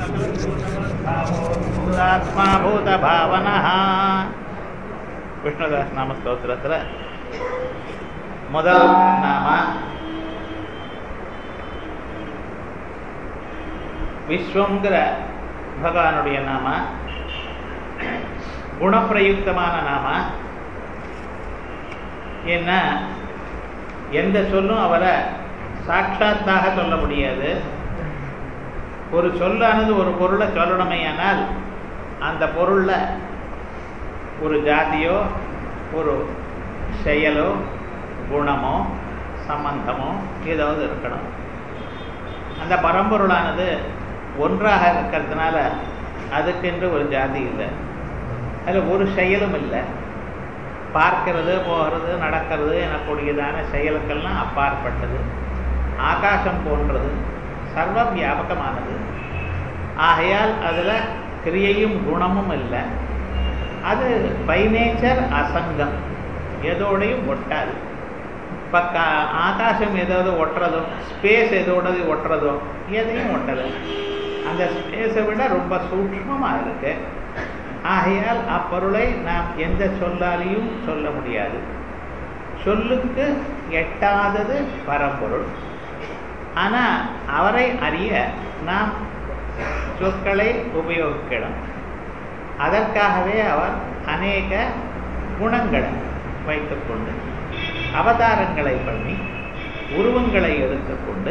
பூதாத்மா பூத பாவனா விஷ்ணுதாஸ் நாம ஸ்தோத்திரத்தில் முதல் நாம விஸ்வங்கிற பகவானுடைய நாம குணப்பிரயுக்தமான நாம என்ன எந்த சொல்லும் அவரை சாட்சாத்தாக சொல்ல முடியாது ஒரு சொல்லானது ஒரு பொருளை சொல்லணுமையானால் அந்த பொருளில் ஒரு ஜாதியோ ஒரு செயலோ குணமோ சம்பந்தமோ ஏதாவது இருக்கணும் அந்த பரம்பொருளானது ஒன்றாக இருக்கிறதுனால அதுக்கென்று ஒரு ஜாதி இல்லை அதில் ஒரு செயலும் இல்லை பார்க்கிறது போகிறது நடக்கிறது எனக்கூடியதான செயலுக்கெல்லாம் அப்பாற்பட்டது ஆகாசம் போன்றது சர்வ வியாபகமானது ஆகையால் அதில் கிரியையும் குணமும் இல்லை அது பை நேச்சர் அசங்கம் எதோடையும் ஒட்டாது இப்போ கா ஆகாசம் ஏதாவது ஒட்டுறதோ ஸ்பேஸ் எதோடது ஒட்டுறதோ எதையும் ஒட்டலை அந்த ஸ்பேஸை விட ரொம்ப சூக்மமாக இருக்கு ஆகையால் அப்பொருளை நாம் எந்த சொல்லாலையும் சொல்ல முடியாது சொல்லுக்கு எட்டாதது பரம்பொருள் ஆனால் அவரை அறிய நாம் சொற்களை உபயோகிக்கணும் அதற்காகவே அவர் அநேக குணங்களை வைத்துக்கொண்டு அவதாரங்களை பண்ணி உருவங்களை எடுத்துக்கொண்டு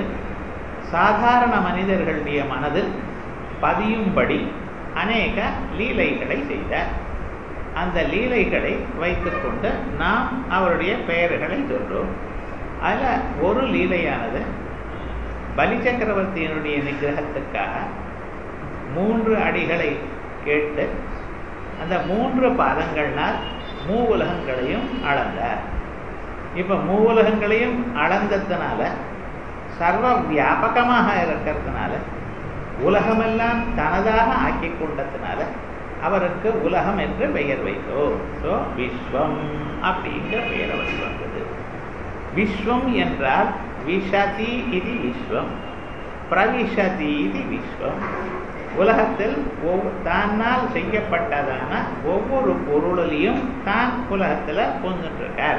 சாதாரண மனிதர்களுடைய மனதில் பதியும்படி அநேக லீலைகளை செய்தார் அந்த லீலைகளை வைத்துக்கொண்டு நாம் அவருடைய பெயர்களை சொல்றோம் அதில் ஒரு லீலையானது பலி சக்கரவர்த்தியினுடைய நிகிரகத்துக்காக மூன்று அடிகளை கேட்டு அந்த மூன்று பாதங்கள்னால் மூ உலகங்களையும் அளந்தார் இப்போ மூ உலகங்களையும் அளந்ததுனால சர்வ வியாபகமாக இருக்கிறதுனால உலகமெல்லாம் தனதாக ஆக்கி கொண்டதுனால அவருக்கு உலகம் என்று பெயர் வைத்தோம் ஸோ விஸ்வம் அப்படிங்கிற பெயர் அவருக்கு வந்தது விஸ்வம் என்றால் விஷதி இது விஸ்வம் பிரவிஷதி இது விஸ்வம் உலகத்தில் தன்னால் செய்யப்பட்டதான ஒவ்வொரு பொருளிலையும் தான் உலகத்தில் பூந்துட்டுருக்கார்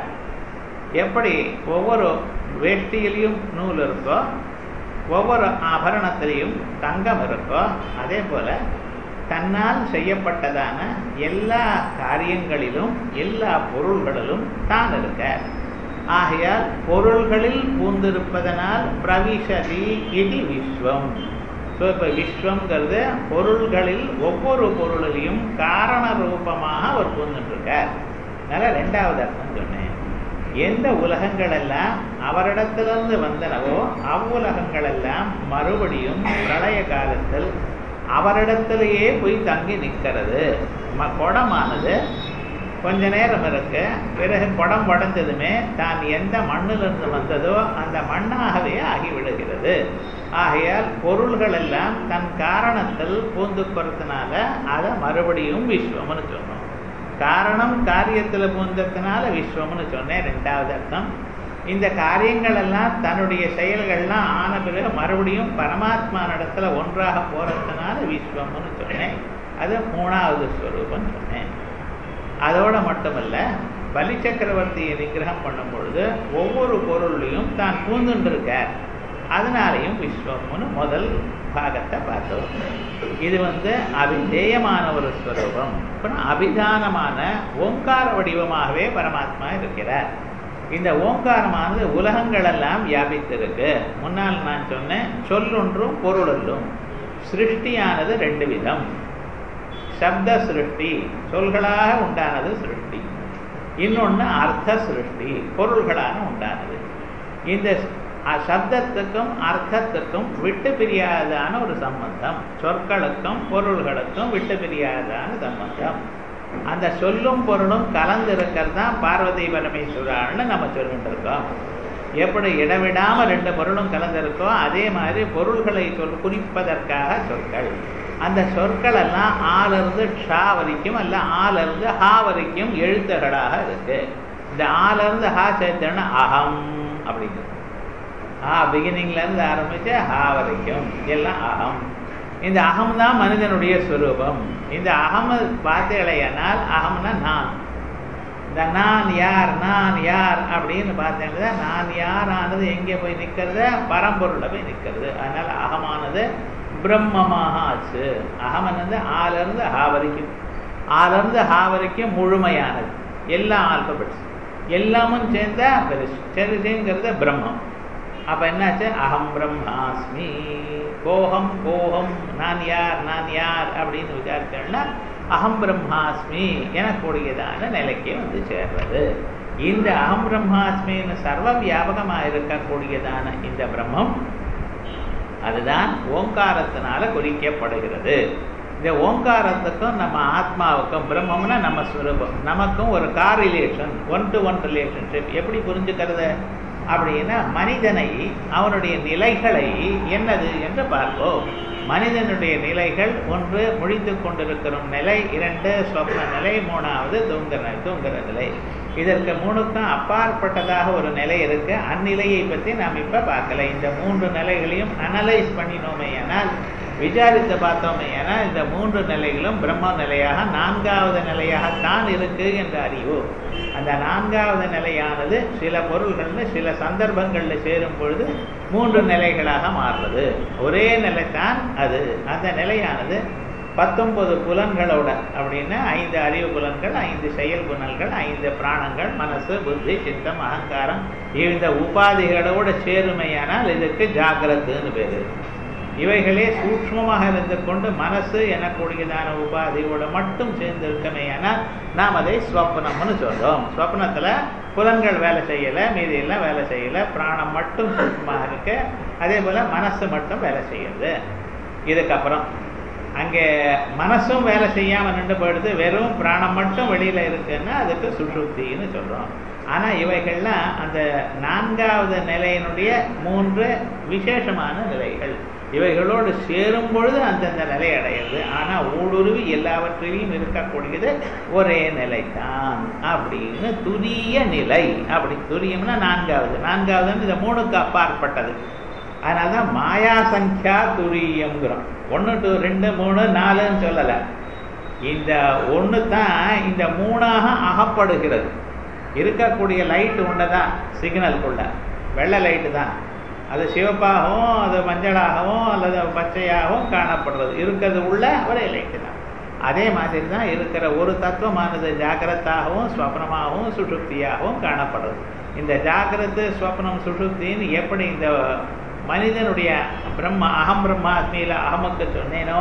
எப்படி ஒவ்வொரு வேஷ்டியிலையும் நூல் இருக்கோ ஒவ்வொரு ஆபரணத்திலையும் தங்கம் இருக்கோ அதே போல தன்னால் செய்யப்பட்டதான எல்லா காரியங்களிலும் எல்லா பொருள்களிலும் தான் இருக்கார் ஆகையால் பொருள்களில் பூந்திருப்பதனால் பிரவிஷதி இது விஸ்வம் ஸோ இப்போ விஸ்வங்கிறது பொருள்களில் ஒவ்வொரு பொருளிலையும் காரண ரூபமாக அவர் பூந்துட்டுருக்கார் அதனால் ரெண்டாவது அர்த்தம் சொன்னேன் எந்த உலகங்களெல்லாம் அவரிடத்திலிருந்து வந்தனவோ அவ்வுலகங்களெல்லாம் மறுபடியும் பிரளய காலத்தில் அவரிடத்திலேயே போய் தங்கி நிற்கிறது குடமானது கொஞ்ச நேரம் இருக்கு பிறகு குடம் உடஞ்சதுமே தான் எந்த மண்ணிலிருந்து வந்ததோ அந்த மண்ணாகவே ஆகிவிடுகிறது ஆகையால் பொருள்கள் எல்லாம் தன் காரணத்தில் பூந்து போறதுனால அதை மறுபடியும் விஸ்வம்னு சொன்னோம் காரணம் காரியத்தில் பூந்ததுனால விஸ்வம்னு சொன்னேன் ரெண்டாவது அர்த்தம் இந்த காரியங்கள் எல்லாம் தன்னுடைய செயல்கள்லாம் ஆன பிறகு மறுபடியும் பரமாத்மா இடத்துல ஒன்றாக போறதுனால விஸ்வம்னு சொன்னேன் அது மூணாவது ஸ்வரூபம் சொன்னேன் அதோட மட்டுமல்ல பலி சக்கரவர்த்தியை நிகிரகம் பண்ணும் பொழுது ஒவ்வொரு பொருளையும் தான் பூந்துண்டிருக்கார் அதனாலையும் விஸ்வம்னு முதல் பாகத்தை பார்த்தோம் இது வந்து அபிதேயமான ஒரு ஸ்வரூபம் அப்புறம் அபிதானமான ஓங்கார வடிவமாகவே பரமாத்மா இருக்கிறார் இந்த ஓங்காரமானது உலகங்களெல்லாம் வியாபித்திருக்கு முன்னால் நான் சொன்னேன் சொல்லொன்றும் பொருளொன்றும் சிருஷ்டியானது ரெண்டு விதம் சப்த சிருஷ்டி சொல்களாக உண்டானது சிருஷ்டி இன்னொன்று அர்த்த சிருஷ்டி பொருள்களாக உண்டானது இந்த சப்தத்துக்கும் அர்த்தத்துக்கும் விட்டு பிரியாதான ஒரு சம்பந்தம் சொற்களுக்கும் பொருள்களுக்கும் விட்டு பிரியாதான சம்பந்தம் அந்த சொல்லும் பொருளும் கலந்து இருக்கிறது தான் பார்வதி பரமேஸ்வரான்னு நம்ம சொல்லிட்டு இருக்கோம் எப்படி இடவிடாமல் ரெண்டு பொருளும் கலந்திருக்கோ அதே மாதிரி பொருள்களை சொல் குறிப்பதற்காக சொற்கள் அந்த சொற்கள் எல்லாம் ஆலிருந்து ஷா வரைக்கும் அல்ல ஆலிருந்து ஹா வரைக்கும் எழுத்துகளாக இருக்கு இந்த ஆலிருந்து ஹா சேர்த்தோன்னா அகம் அப்படிங்கிறது ஆ பிகினிங்லேருந்து ஆரம்பித்து ஹா வரைக்கும் எல்லாம் அகம் இந்த அகம் தான் மனிதனுடைய ஸ்வரூபம் இந்த அகம் பார்த்தீங்களேனால் அகம்னா நான் இந்த நான் யார் நான் யார் அப்படின்னு பார்த்தீங்கன்னா நான் யார் ஆனது எங்கே போய் நிற்கிறது பரம்பொருளை போய் நிற்கிறது அதனால அகமானது பிரம்மமாக ஆச்சு அகமனது ஆலிருந்து ஹா வரைக்கும் ஆலிருந்து ஹா வரைக்கும் முழுமையானது எல்லா ஆல்பபெட்ஸ் எல்லாமும் சேர்ந்தா பெருசு பெருசுங்கிறது பிரம்மம் அப்ப என்னாச்சு அகம் பிரம்மாஸ்மி கோஹம் கோஹம் நான் யார் நான் யார் அப்படின்னு விசாரிச்சோம்னா அகம் பிரம்மாஸ்மி எனக்கூடியதான நிலைக்கு வந்து சேர்றது இந்த அகம் பிரம்மாஸ்மின்னு சர்வ வியாபகமாக இருக்கக்கூடியதான இந்த பிரம்மம் அதுதான் ஓங்காரத்தினால குறிக்கப்படுகிறது இந்த ஓங்காரத்துக்கும் நம்ம ஆத்மாவுக்கும் பிரம்மம்னா நம்ம ஸ்வரூபம் நமக்கும் ஒரு கார் relation one to one relationship எப்படி புரிஞ்சுக்கிறது அப்படின்னா மனிதனை அவனுடைய நிலைகளை என்னது என்று பார்ப்போம் மனிதனுடைய நிலைகள் ஒன்று முழித்து கொண்டிருக்கிற நிலை இரண்டு சொப்ன நிலை மூணாவது தூங்குற தூங்குற நிலை இதற்கு மூணுக்கும் அப்பாற்பட்டதாக ஒரு நிலை இருக்கு அந்நிலையை பற்றி நாம் இப்ப பார்க்கல இந்த மூன்று நிலைகளையும் அனலைஸ் பண்ணினோமே ஆனால் விசாரித்து பார்த்தோமே ஆனால் இந்த மூன்று நிலைகளும் பிரம்ம நிலையாக நான்காவது நிலையாக தான் இருக்கு என்ற அறிவு அந்த நான்காவது நிலையானது சில பொருள்கள்னு சில சந்தர்ப்பங்களில் சேரும் பொழுது மூன்று நிலைகளாக மாறுறது ஒரே நிலைத்தான் அது அந்த நிலையானது பத்தொன்பது புலன்களோட அப்படின்னா ஐந்து அறிவு புலன்கள் ஐந்து செயல் புலன்கள் ஐந்து பிராணங்கள் மனசு புத்தி சித்தம் அகங்காரம் இந்த உபாதிகளோட சேருமையானால் இதுக்கு ஜாகிரத்துன்னு பேரு இவைகளே சூக்மமாக இருந்து கொண்டு மனசு எனக்கூடியதான உபாதியோட மட்டும் சேர்ந்து இருக்கமையானால் நாம் அதை ஸ்வப்னம்னு சொல்றோம் ஸ்வப்னத்துல புலன்கள் வேலை செய்யல மீதி எல்லாம் வேலை செய்யல பிராணம் மட்டும் சூக்மமாக இருக்கு அதே போல மனசு மட்டும் வேலை செய்யுது இதுக்கப்புறம் அங்கே மனசும் வேலை செய்யாம நின்று போயிடுது வெறும் பிராணம் மட்டும் வெளியில இருக்குன்னா அதுக்கு சுஷுப்தின்னு சொல்றோம் ஆனா இவைகள்லாம் அந்த நான்காவது நிலையினுடைய மூன்று விசேஷமான நிலைகள் இவைகளோடு சேரும் பொழுது அந்தந்த நிலை அடையிறது ஆனா ஊடுருவி எல்லாவற்றிலையும் இருக்கக்கூடியது ஒரே நிலைதான் அப்படின்னு துரிய நிலை அப்படி துரியம்னா நான்காவது நான்காவது இந்த மூணுக்கு அப்பாற்பட்டது அதனால்தான் மாயா சங்கியா துரியம்ங்கிறோம் ஒன்று டூ ரெண்டு மூணு நாலுன்னு சொல்லலை இந்த ஒன்று தான் இந்த மூணாக அகப்படுகிறது இருக்கக்கூடிய லைட் ஒன்று தான் சிக்னலுக்குள்ள வெள்ளை லைட்டு தான் அது சிவப்பாகவும் அது மஞ்சளாகவும் அல்லது பச்சையாகவும் காணப்படுறது இருக்கிறது உள்ள ஒரே லைட்டு தான் அதே மாதிரி தான் இருக்கிற ஒரு தத்துவமானது ஜாகிரத்தாகவும் ஸ்வப்னமாகவும் சுஷுப்தியாகவும் காணப்படுறது இந்த ஜாகிரத்து ஸ்வப்னம் சுஷுப்தின்னு எப்படி இந்த மனிதனுடைய பிரம்ம அகம் பிரம்மாத்மியில அகமுக்கு சொன்னேனோ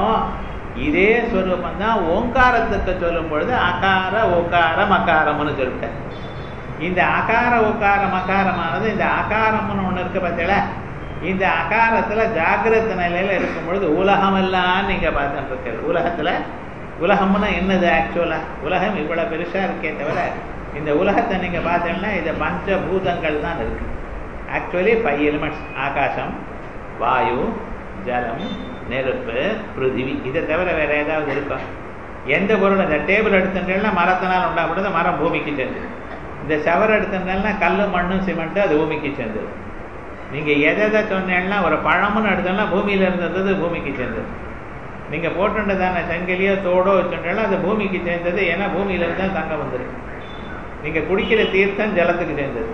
இதே ஸ்வரூபம் தான் ஓங்காரத்துக்கு சொல்லும் பொழுது அகார ஓகாரம் அகாரம்னு சொல்லிட்டேன் இந்த அகார உக்கார மகாரமானது இந்த அகாரம்னு ஒன்று இருக்கு பார்த்தீங்களா இந்த அகாரத்தில் ஜாகிரத நிலையில் இருக்கும் பொழுது உலகமெல்லாம் நீங்கள் பார்த்துட்டு இருக்கிறது உலகத்தில் உலகம்னா என்னது ஆக்சுவலாக உலகம் இவ்வளோ பெருசாக இருக்கே தவிர இந்த உலகத்தை நீங்கள் பார்த்தீங்கன்னா இது பஞ்சபூதங்கள் தான் இருக்கு ஆக்சுவலி ஃபைவ் எலிமெண்ட்ஸ் ஆகாசம் வாயு ஜலம் நெருப்பு பிருத்திவி இதை தவிர வேற ஏதாவது இருக்கும் எந்த பொருள் இந்த டேபிள் எடுத்துட்டேன்னா மரத்தினால் உண்டாகப்படுது மரம் பூமிக்கு சென்று இந்த செவர் எடுத்ததுனால கல் மண்ணும் சிமெண்ட்டு அது பூமிக்கு சேர்ந்தது நீங்கள் எதை எதை சொன்னேன்னா ஒரு பழம்னு எடுத்தோம்னா பூமியில் இருந்தது பூமிக்கு சேர்ந்தது நீங்கள் போட்டுன்றதான சங்கிலியோ தோடோ வச்சுட்டா அது பூமிக்கு சேர்ந்தது ஏன்னா பூமியிலேருந்து தான் தங்க வந்துருக்கு நீங்கள் குடிக்கிற தீர்த்தம் ஜலத்துக்கு சேர்ந்தது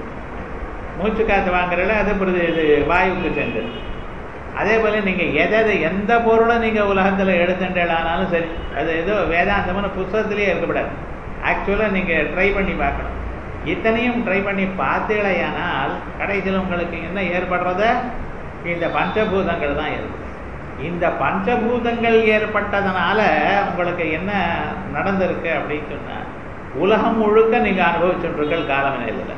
மூச்சு காற்று வாங்குறதுல அது பிறகு இது வாயுவுக்கு சேர்ந்தது அதே போல் நீங்கள் எதை எந்த பொருளை நீங்கள் உலகத்தில் எடுத்துட்டாலும் சரி அது ஏதோ வேதாந்தமான புஸ்தகத்திலேயே இருக்கக்கூடாது ஆக்சுவலாக நீங்கள் ட்ரை பண்ணி பார்க்கணும் இத்தனையும் ட்ரை பண்ணி பார்த்தீங்களேயானால் கடைசியில் உங்களுக்கு என்ன ஏற்படுறத இந்த பஞ்சபூதங்கள் தான் ஏற்படும் இந்த பஞ்சபூதங்கள் ஏற்பட்டதுனால உங்களுக்கு என்ன நடந்திருக்கு அப்படின்னு சொன்னால் உலகம் முழுக்க நீங்கள் அனுபவிச்சுட்ருக்கள் காலம் இல்லை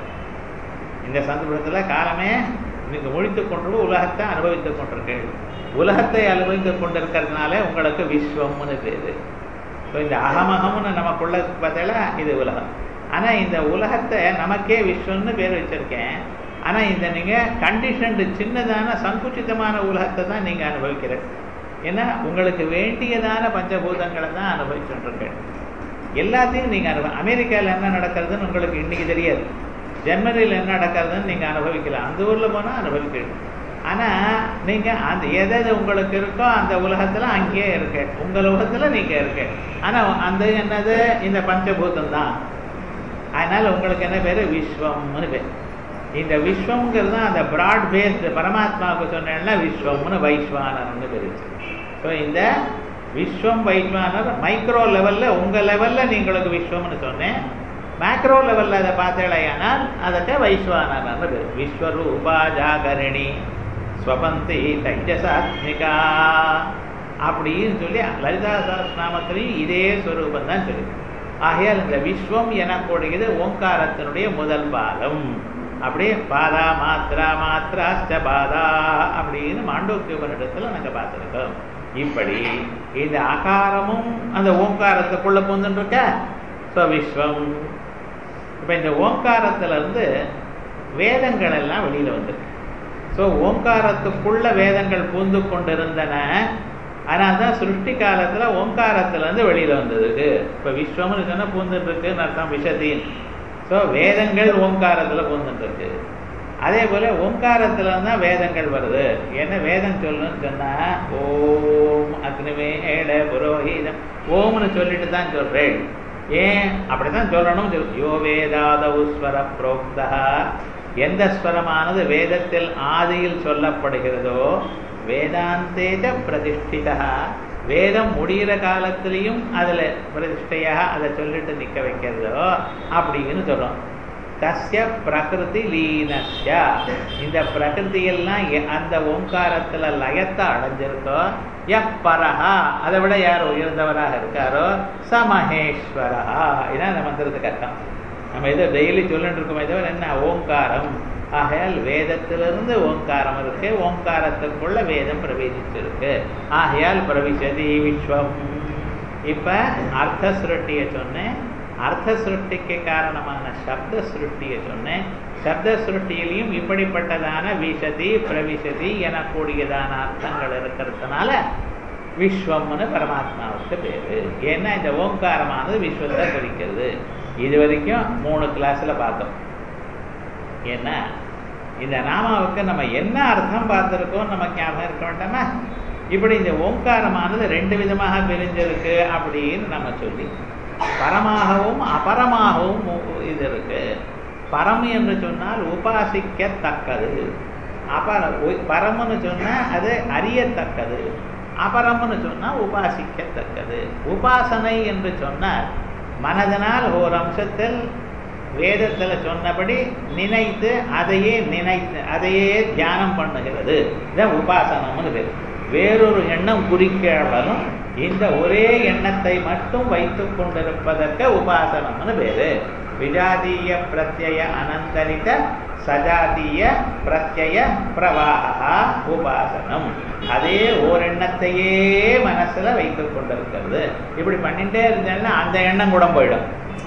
இந்த சந்தர்ப்பத்தில் காலமே நீங்கள் முழித்து கொண்டு உலகத்தை அனுபவித்துக் கொண்டிருக்கீர்கள் உலகத்தை அனுபவித்துக் கொண்டிருக்கிறதுனால உங்களுக்கு விஸ்வம்னு பேர் ஸோ இந்த அகமகம்னு நமக்குள்ள பார்த்தீங்களா இது உலகம் ஆனால் இந்த உலகத்தை நமக்கே விஸ்வம்னு பேர் வச்சிருக்கேன் ஆனால் இந்த நீங்கள் கண்டிஷன்டு சின்னதான சங்குச்சிதமான உலகத்தை தான் நீங்கள் அனுபவிக்கிறது ஏன்னா உங்களுக்கு வேண்டியதான பஞ்சபூதங்களை தான் அனுபவிச்சுட்டுருக்கேன் எல்லாத்தையும் நீங்கள் அனுபவ அமெரிக்காவில் என்ன நடக்கிறதுன்னு உங்களுக்கு இன்னைக்கு தெரியாது ஜெர்மனியில் என்ன நடக்கிறதுன்னு நீங்கள் அனுபவிக்கலாம் அந்த ஊரில் போனால் அனுபவிக்கலாம் ஆனா நீங்க அந்த எது எது உங்களுக்கு இருக்கோ அந்த உலகத்துல அங்கேயே இருக்கு உங்க உலகத்துல நீங்க இருக்கு ஆனா அந்த என்னது இந்த பஞ்சபூதம் தான் அதனால உங்களுக்கு என்ன பேரு விஸ்வம்னு பேர் இந்த விஸ்வம்ங்கிறது தான் அந்த பிராட் பேஸ்டு பரமாத்மாவுக்கு சொன்னேன்னா விஸ்வம்னு வைஸ்வானர்னு பேரு ஸோ இந்த விஸ்வம் வைஸ்வானர் மைக்ரோ லெவல்ல உங்க லெவல்ல நீங்களுக்கு விஸ்வம்னு சொன்னேன் மேக்ரோ லெவல்ல அதை பார்த்தேடையானால் அதற்கு வைஸ்வானர்னு பேர் விஸ்வரூபா ஜாகரணி ஸ்வபந்தி தைஜசாத்மிகா அப்படின்னு சொல்லி லலிதா சஹஸ்ரநாமத்திலையும் இதே ஸ்வரூபம் தான் சொல்லி ஆகையால் இந்த விஸ்வம் எனக்கூடியது ஓங்காரத்தினுடைய முதல் பாதம் அப்படியே பாதா மாத்ரா மாத்ராச்ச பாதா அப்படின்னு மாண்டோக்கிய உபனிடத்தில் நாங்கள் பார்த்துருக்கோம் இப்படி இந்த ஆகாரமும் அந்த ஓங்காரத்துக்குள்ள பூந்துட்டு இருக்க ஸோ விஸ்வம் இப்போ இந்த ஓங்காரத்துல இருந்து வேதங்கள் எல்லாம் வெளியில வந்திருக்கு ஸோ ஓங்காரத்துக்குள்ள வேதங்கள் பூந்து கொண்டிருந்தன ஆனால் தான் சிருஷ்டி காலத்துல ஓங்காரத்துல இருந்து வெளியில வந்ததுக்கு இப்போ விஸ்வம்னு சொன்னா பூந்துட்டு இருக்குன்னு அர்த்தம் விஷதின் ஸோ வேதங்கள் ஓங்காரத்துல பூந்துட்டு இருக்கு அதே போல ஓங்காரத்துல தான் வேதங்கள் வருது என்ன வேதம் சொல்லணும்னு சொன்னா ஓம் அக்னிமேட புரோஹிதம் ஓம்னு சொல்லிட்டு தான் சொல்றேன் ஏன் அப்படிதான் சொல்லணும் யோ வேதாதவு ஸ்வர புரோக்தா எந்த ஸ்வரமானது வேதத்தில் ஆதியில் சொல்லப்படுகிறதோ வேதாந்தேஜ பிரதிஷ்டிதா வேதம் முடிகிற காலத்திலையும் அதில் பிரதிஷ்டையாக அதை சொல்லிட்டு நிற்க வைக்கிறதோ அப்படின்னு சொல்றோம் தஸ்ய பிரகிருதி லீனஸ்ய இந்த பிரகிருதியெல்லாம் அந்த ஓங்காரத்துல லயத்தை அடைஞ்சிருக்கோ எப்பரஹா அதை விட யார் உயர்ந்தவராக இருக்காரோ சமஹேஸ்வரஹா இதான் இந்த மந்திரத்துக்கு அர்த்தம் நம்ம ஏதோ டெய்லி சொல்லிட்டு இருக்கோமே தவிர என்ன ஓங்காரம் ஆகையால் வேதத்திலிருந்து ஓங்காரம் இருக்கு ஓங்காரத்துக்குள்ள வேதம் பிரவேசிச்சிருக்கு ஆகையால் பிரவிசதி விஸ்வம் இப்ப அர்த்த சுருட்டிய சொன்னேன் அர்த்த சிருஷ்டிக்கு காரணமான சப்த சிருஷ்டியை சொன்னேன் சப்த சிருஷ்டியிலையும் இப்படிப்பட்டதான விசதி பிரவிசதி எனக்கூடியதான அர்த்தங்கள் இருக்கிறதுனால விஸ்வம்னு பரமாத்மாவுக்கு பேரு ஏன்னா இந்த ஓங்காரமானது விஸ்வத்தை குறிக்கிறது இது வரைக்கும் மூணு கிளாஸ்ல பார்த்தோம் ஏன்னா இந்த நாமாவுக்கு நம்ம என்ன அர்த்தம் பார்த்துருக்கோம் நமக்கு ஞாபகம் இருக்க வேண்டாமா இப்படி இந்த ஓங்காரமானது ரெண்டு விதமாக பிரிஞ்சிருக்கு அப்படின்னு நம்ம சொல்லி பரமாகவும் அபரமாகவும் இது இருக்கு பரம் என்று சொன்னால் உபாசிக்கத்தக்கது அபர பரம்னு சொன்னா அது அறியத்தக்கது அபரம்னு சொன்னா உபாசிக்கத்தக்கது உபாசனை என்று சொன்னால் மனதனால் ஓர் அம்சத்தில் வேதத்துல சொன்னபடி நினைத்து அதையே நினைத்து அதையே தியானம் பண்ணுகிறது இதான் உபாசனம்னு பேர் வேறொரு எண்ணம் குறிக்காமலும் இந்த ஒரே எண்ணத்தை மட்டும் வைத்துக் கொண்டிருப்பதற்கு உபாசனம்னு பேரு விஜாதீய பிரத்யய அனந்தரித சஜாதீய பிரத்யய பிரவாகா உபாசனம் அதே ஓரெண்ணத்தையே மனசுல வைத்துக் கொண்டிருக்கிறது இப்படி பண்ணிட்டே இருந்தேன்னா அந்த எண்ணம் கூட போயிடும்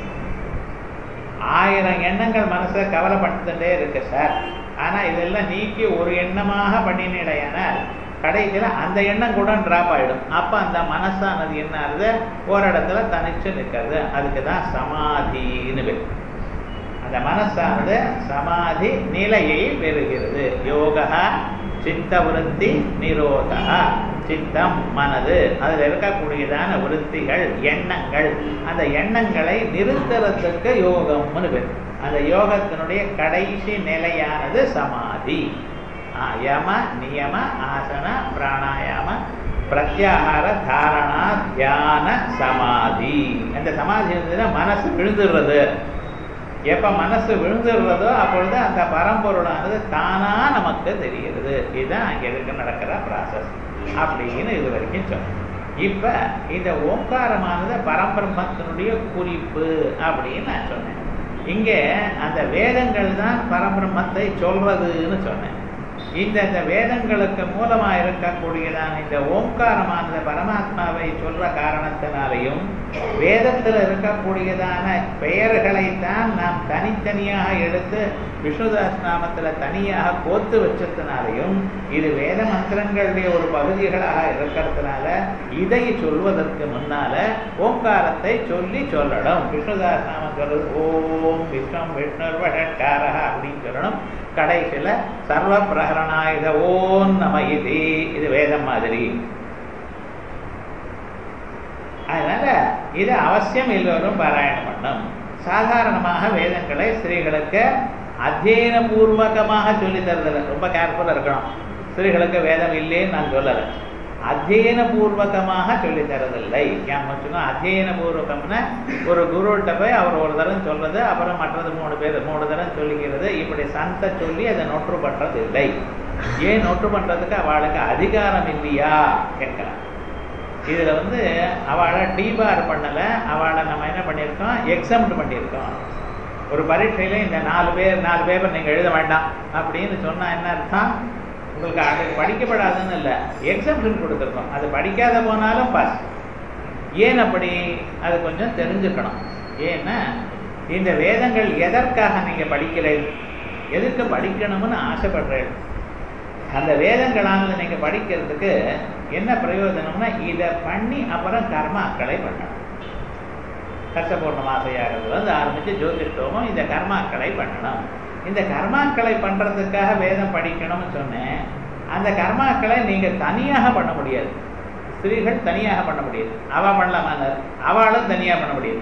ஆயிரம் எண்ணங்கள் மனசுல கவலைப்பட்டுட்டே இருக்கு சார் ஆனா இதெல்லாம் நீக்கி ஒரு எண்ணமாக பண்ணினேடையானால் கடைசியில் அந்த எண்ணம் கூட டிராப் ஆயிடும் அப்ப அந்த மனசானது என்ன ஆகுது ஒரு இடத்துல தனிச்சு நிற்கிறது அதுக்கு தான் சமாதின்னு பேர் அந்த மனசானது சமாதி நிலையை பெறுகிறது யோகா சித்த விருத்தி நிரோதா சித்தம் மனது அதில் இருக்கக்கூடியதான விருத்திகள் எண்ணங்கள் அந்த எண்ணங்களை நிறுத்துறதுக்கு யோகம்னு பேர் அந்த யோகத்தினுடைய கடைசி நிலையானது சமாதி யம நியம ஆசன பிராணாயாம பிரத்யாகார தாரணா தியான சமாதி அந்த சமாதி இருந்ததுன்னா மனசு விழுந்துடுறது எப்ப மனசு விழுந்துடுறதோ அப்பொழுது அந்த பரம்பொருளானது தானா நமக்கு தெரிகிறது இதுதான் அங்க இருக்க நடக்கிற ப்ராசஸ் அப்படின்னு இது வரைக்கும் சொன்னோம் இப்ப இந்த ஓங்காரமானது பரம்பிரம்மத்தினுடைய குறிப்பு அப்படின்னு நான் சொன்னேன் இங்க அந்த வேதங்கள் தான் பரபிரம்மத்தை சொல்றதுன்னு சொன்னேன் இந்த இந்த வேதங்களுக்கு மூலமா இருக்கக்கூடியதான இந்த ஓங்காரமானது பரமாத்மாவை சொல்ற காரணத்தினாலையும் வேதத்தில் இருக்கக்கூடியதான பெயர்களைத்தான் நாம் தனித்தனியாக எடுத்து விஷ்ணுதாஸ் நாமத்துல தனியாக கோத்து வச்சதுனாலையும் இது வேத மந்திரங்களுடைய ஒரு பகுதிகளாக இருக்கிறதுனால இதை சொல்வதற்கு முன்னால ஓங்காரத்தை சொல்லி சொல்லணும் விஷ்ணுதாஸ் நாமம் சொல்றது ஓம் விஷ்ணம் விஷ்ணு வஷட்காரா அப்படின்னு சொல்லணும் கடைசியில சர்வ பிரகரணாயுத ஓம் நம இது இது வேதம் மாதிரி அதனால இது அவசியம் எல்லோரும் பாராயணம் பண்ணும் சாதாரணமாக வேதங்களை ஸ்திரீகளுக்கு அத்தியன பூர்வகமாக சொல்லி தருதில்லை ரொம்ப கேர்ஃபுல்லாக இருக்கணும் ஸ்திரீகளுக்கு வேதம் இல்லைன்னு நான் சொல்லலை அத்தியன பூர்வகமாக சொல்லி தரதில்லை ஏன் வச்சுக்கோங்க அத்தியன பூர்வகம்னா ஒரு குருகிட்ட போய் அவர் ஒரு தரம் சொல்றது அப்புறம் மற்றது மூணு பேர் மூணு தரம் சொல்லிக்கிறது இப்படி சந்த சொல்லி அதை நொற்று பண்றது இல்லை ஏன் நொற்று பண்றதுக்கு அவளுக்கு அதிகாரம் இல்லையா கேட்கலாம் இதுல வந்து அவளை டீபார் பண்ணல அவளை நம்ம என்ன பண்ணியிருக்கோம் எக்ஸாம்ட் பண்ணியிருக்கோம் ஒரு பரீட்சையில இந்த நாலு பேர் நாலு பேப்பர் நீங்க எழுத வேண்டாம் அப்படின்னு சொன்னா என்ன அர்த்தம் உங்களுக்கு அது படிக்கப்படாதுன்னு இல்லை எக்ஸம்ஷன் கொடுத்துருக்கோம் அது படிக்காத போனாலும் பாஸ் ஏன் அப்படி அது கொஞ்சம் தெரிஞ்சுக்கணும் ஏன்னா இந்த வேதங்கள் எதற்காக நீங்க படிக்கிறீர்கள் எதுக்கு படிக்கணும்னு ஆசைப்படுறீர்கள் அந்த வேதங்களானது நீங்க படிக்கிறதுக்கு என்ன பிரயோஜனம்னா இதை பண்ணி அப்புறம் கர்மாக்களை பண்ணணும் கஷ்டப்பூர்ண மாசையாகிறதுல இருந்து ஆரம்பிச்சு ஜோதிஷ்டோமம் இந்த கர்மாக்களை பண்ணணும் இந்த கர்மாக்களை பண்றதுக்காக வேதம் படிக்கணும்னு சொன்னேன் அந்த கர்மாக்களை நீங்க தனியாக பண்ண முடியாது ஸ்திரீகள் தனியாக பண்ண முடியாது அவ பண்ணலாமான்னார் அவளும் தனியாக பண்ண முடியாது